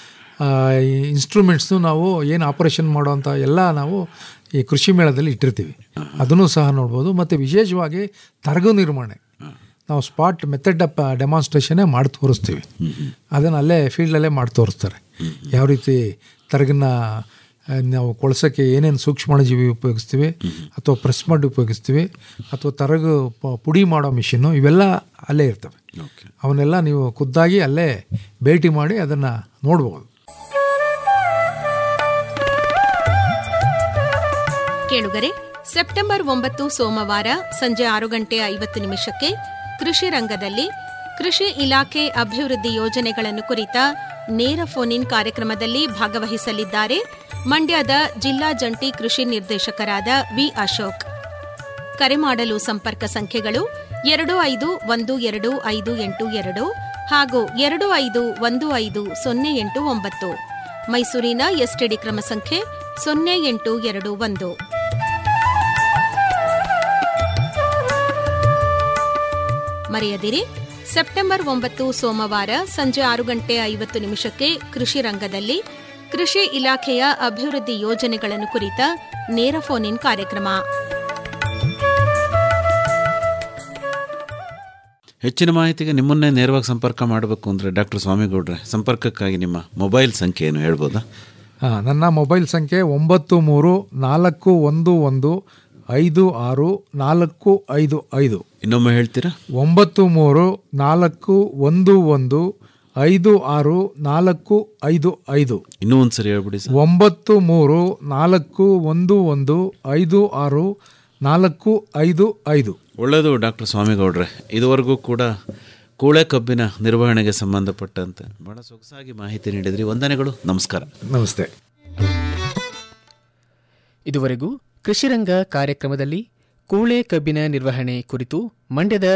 ಇನ್ಸ್ಟ್ರೂಮೆಂಟ್ಸ್ನು ನಾವು ಏನು ಆಪರೇಷನ್ ಮಾಡೋವಂಥ ಎಲ್ಲ ನಾವು ಈ ಕೃಷಿ ಮೇಳದಲ್ಲಿ ಇಟ್ಟಿರ್ತೀವಿ ಅದನ್ನು ಸಹ ನೋಡ್ಬೋದು ಮತ್ತು ವಿಶೇಷವಾಗಿ ತರಗು ನಿರ್ವಹಣೆ ನಾವು ಸ್ಪಾಟ್ ಮೆಥಡ್ ಅಪ್ ಡೆಮಾನ್ಸ್ಟ್ರೇಷನ್ನೇ ಮಾಡಿ ತೋರಿಸ್ತೀವಿ ಅದನ್ನು ಅಲ್ಲೇ ಫೀಲ್ಡಲ್ಲೇ ಮಾಡಿ ತೋರಿಸ್ತಾರೆ ಯಾವ ರೀತಿ ತರಗನ್ನ ಆ, ನಾವು ಕೊಳ್ಸೋಕ್ಕೆ ಏನೇನು ಸೂಕ್ಷ್ಮಾಣುಜೀವಿ ಉಪಯೋಗಿಸ್ತೀವಿ ಅಥವಾ ಪ್ರೆಸ್ ಮಾಡಿ ಉಪಯೋಗಿಸ್ತೀವಿ ಅಥವಾ ತರಗು ಪ- ಪುಡಿ ಮಾಡೋ ಮಿಷಿನ್ನು ಇವೆಲ್ಲ ಅಲ್ಲೇ ಇರ್ತವೆ ಅವನ್ನೆಲ್ಲ ನೀವು ಖುದ್ದಾಗಿ ಅಲ್ಲೇ ಭೇಟಿ ಮಾಡಿ ಅದನ್ನು ನೋಡ್ಬೋದು ಕೇಳುಗರೆ ಸೆಪ್ಟೆಂಬರ್ ಒಂಬತ್ತು ಸೋಮವಾರ ಸಂಜೆ ಆರು ಗಂಟೆ ಐವತ್ತು ನಿಮಿಷಕ್ಕೆ ಕೃಷಿ ರಂಗದಲ್ಲಿ ಕೃಷಿ ಇಲಾಖೆ ಅಭಿವೃದ್ಧಿ ಯೋಜನೆಗಳನ್ನು ಕುರಿತ ನೇರ ಫೋನ್ ಇನ್ ಕಾರ್ಯಕ್ರಮದಲ್ಲಿ ಭಾಗವಹಿಸಲಿದ್ದಾರೆ ಮಂಡ್ಯದ ಜಿಲ್ಲಾ ಜಂಟಿ ಕೃಷಿ ನಿರ್ದೇಶಕರಾದ ವಿ ಅಶೋಕ್ ಕರೆ ಮಾಡಲು ಸಂಪರ್ಕ ಸಂಖ್ಯೆಗಳು ಎರಡು ಐದು ಒಂದು ಎರಡು ಐದು ಎಂಟು ಎರಡು ಹಾಗೂ ಎರಡು ಐದು ಒಂದು ಐದು ಸೊನ್ನೆ ಎಂಟು ಒಂಬತ್ತು ಮೈಸೂರಿನ ಎಸ್ಟಿಡಿ ಕ್ರಮ ಸಂಖ್ಯೆ ಸೊನ್ನೆ ಎಂಟು ಎರಡು ಒಂದು ಮರೆಯದಿರಿ ಸೆಪ್ಟೆಂಬರ್ ಒಂಬತ್ತು ಸೋಮವಾರ ಸಂಜೆ ಆರು ಗಂಟೆ ಐವತ್ತು ನಿಮಿಷಕ್ಕೆ ಕೃಷಿ ರಂಗದಲ್ಲಿ ಕೃಷಿ ಇಲಾಖೆಯ ಅಭಿವೃದ್ಧಿ ಯೋಜನೆಗಳನ್ನು ಕುರಿತ ನೇರ ಫೋನ್ ಇನ್ ಕಾರ್ಯಕ್ರಮ ಹೆಚ್ಚಿನ ಮಾಹಿತಿಗೆ ನಿಮ್ಮನ್ನೇ ನೇರವಾಗಿ ಸಂಪರ್ಕ ಮಾಡಬೇಕು ಅಂದರೆ ಡಾಕ್ಟರ್ ಸ್ವಾಮಿಗೌಡ್ರೆ ಸಂಪರ್ಕಕ್ಕಾಗಿ ನಿಮ್ಮ ಮೊಬೈಲ್ ಸಂಖ್ಯೆ ಏನು ಹೇಳ್ಬೋದಾ ಹಾಂ ನನ್ನ ಮೊಬೈಲ್ ಸಂಖ್ಯೆ ಒಂಬತ್ತು ಮೂರು ನಾಲ್ಕು ಒಂದು ಒಂದು ಐದು ಆರು ನಾಲ್ಕು ಐದು ಐದು ಇನ್ನೊಮ್ಮೆ ಹೇಳ್ತೀರಾ ಒಂಬತ್ತು ಮೂರು ನಾಲ್ಕು ಒಂದು ಒಂದು ಐದು ಆರು ನಾಲ್ಕು ಐದು ಐದು ಇನ್ನೂ ಒಂದು ಸರಿ ಹೇಳ್ಬಿಡಿ ಸರ್ ಒಂಬತ್ತು ಮೂರು ನಾಲ್ಕು ಒಂದು ಒಂದು ಐದು ಆರು ನಾಲ್ಕು ಐದು ಐದು ಒಳ್ಳೆಯದು ಡಾಕ್ಟರ್ ಸ್ವಾಮಿಗೌಡ್ರೆ ಇದುವರೆಗೂ ಕೂಡ ಕೂಳೆ ಕಬ್ಬಿನ ನಿರ್ವಹಣೆಗೆ ಸಂಬಂಧಪಟ್ಟಂತೆ ಬಹಳ ಸೊಗಸಾಗಿ ಮಾಹಿತಿ ನೀಡಿದ್ರಿ ವಂದನೆಗಳು ನಮಸ್ಕಾರ ನಮಸ್ತೆ ಇದುವರೆಗೂ ಕೃಷಿರಂಗ ಕಾರ್ಯಕ್ರಮದಲ್ಲಿ ಕೂಳೆ ಕಬ್ಬಿನ ನಿರ್ವಹಣೆ ಕುರಿತು ಮಂಡ್ಯದ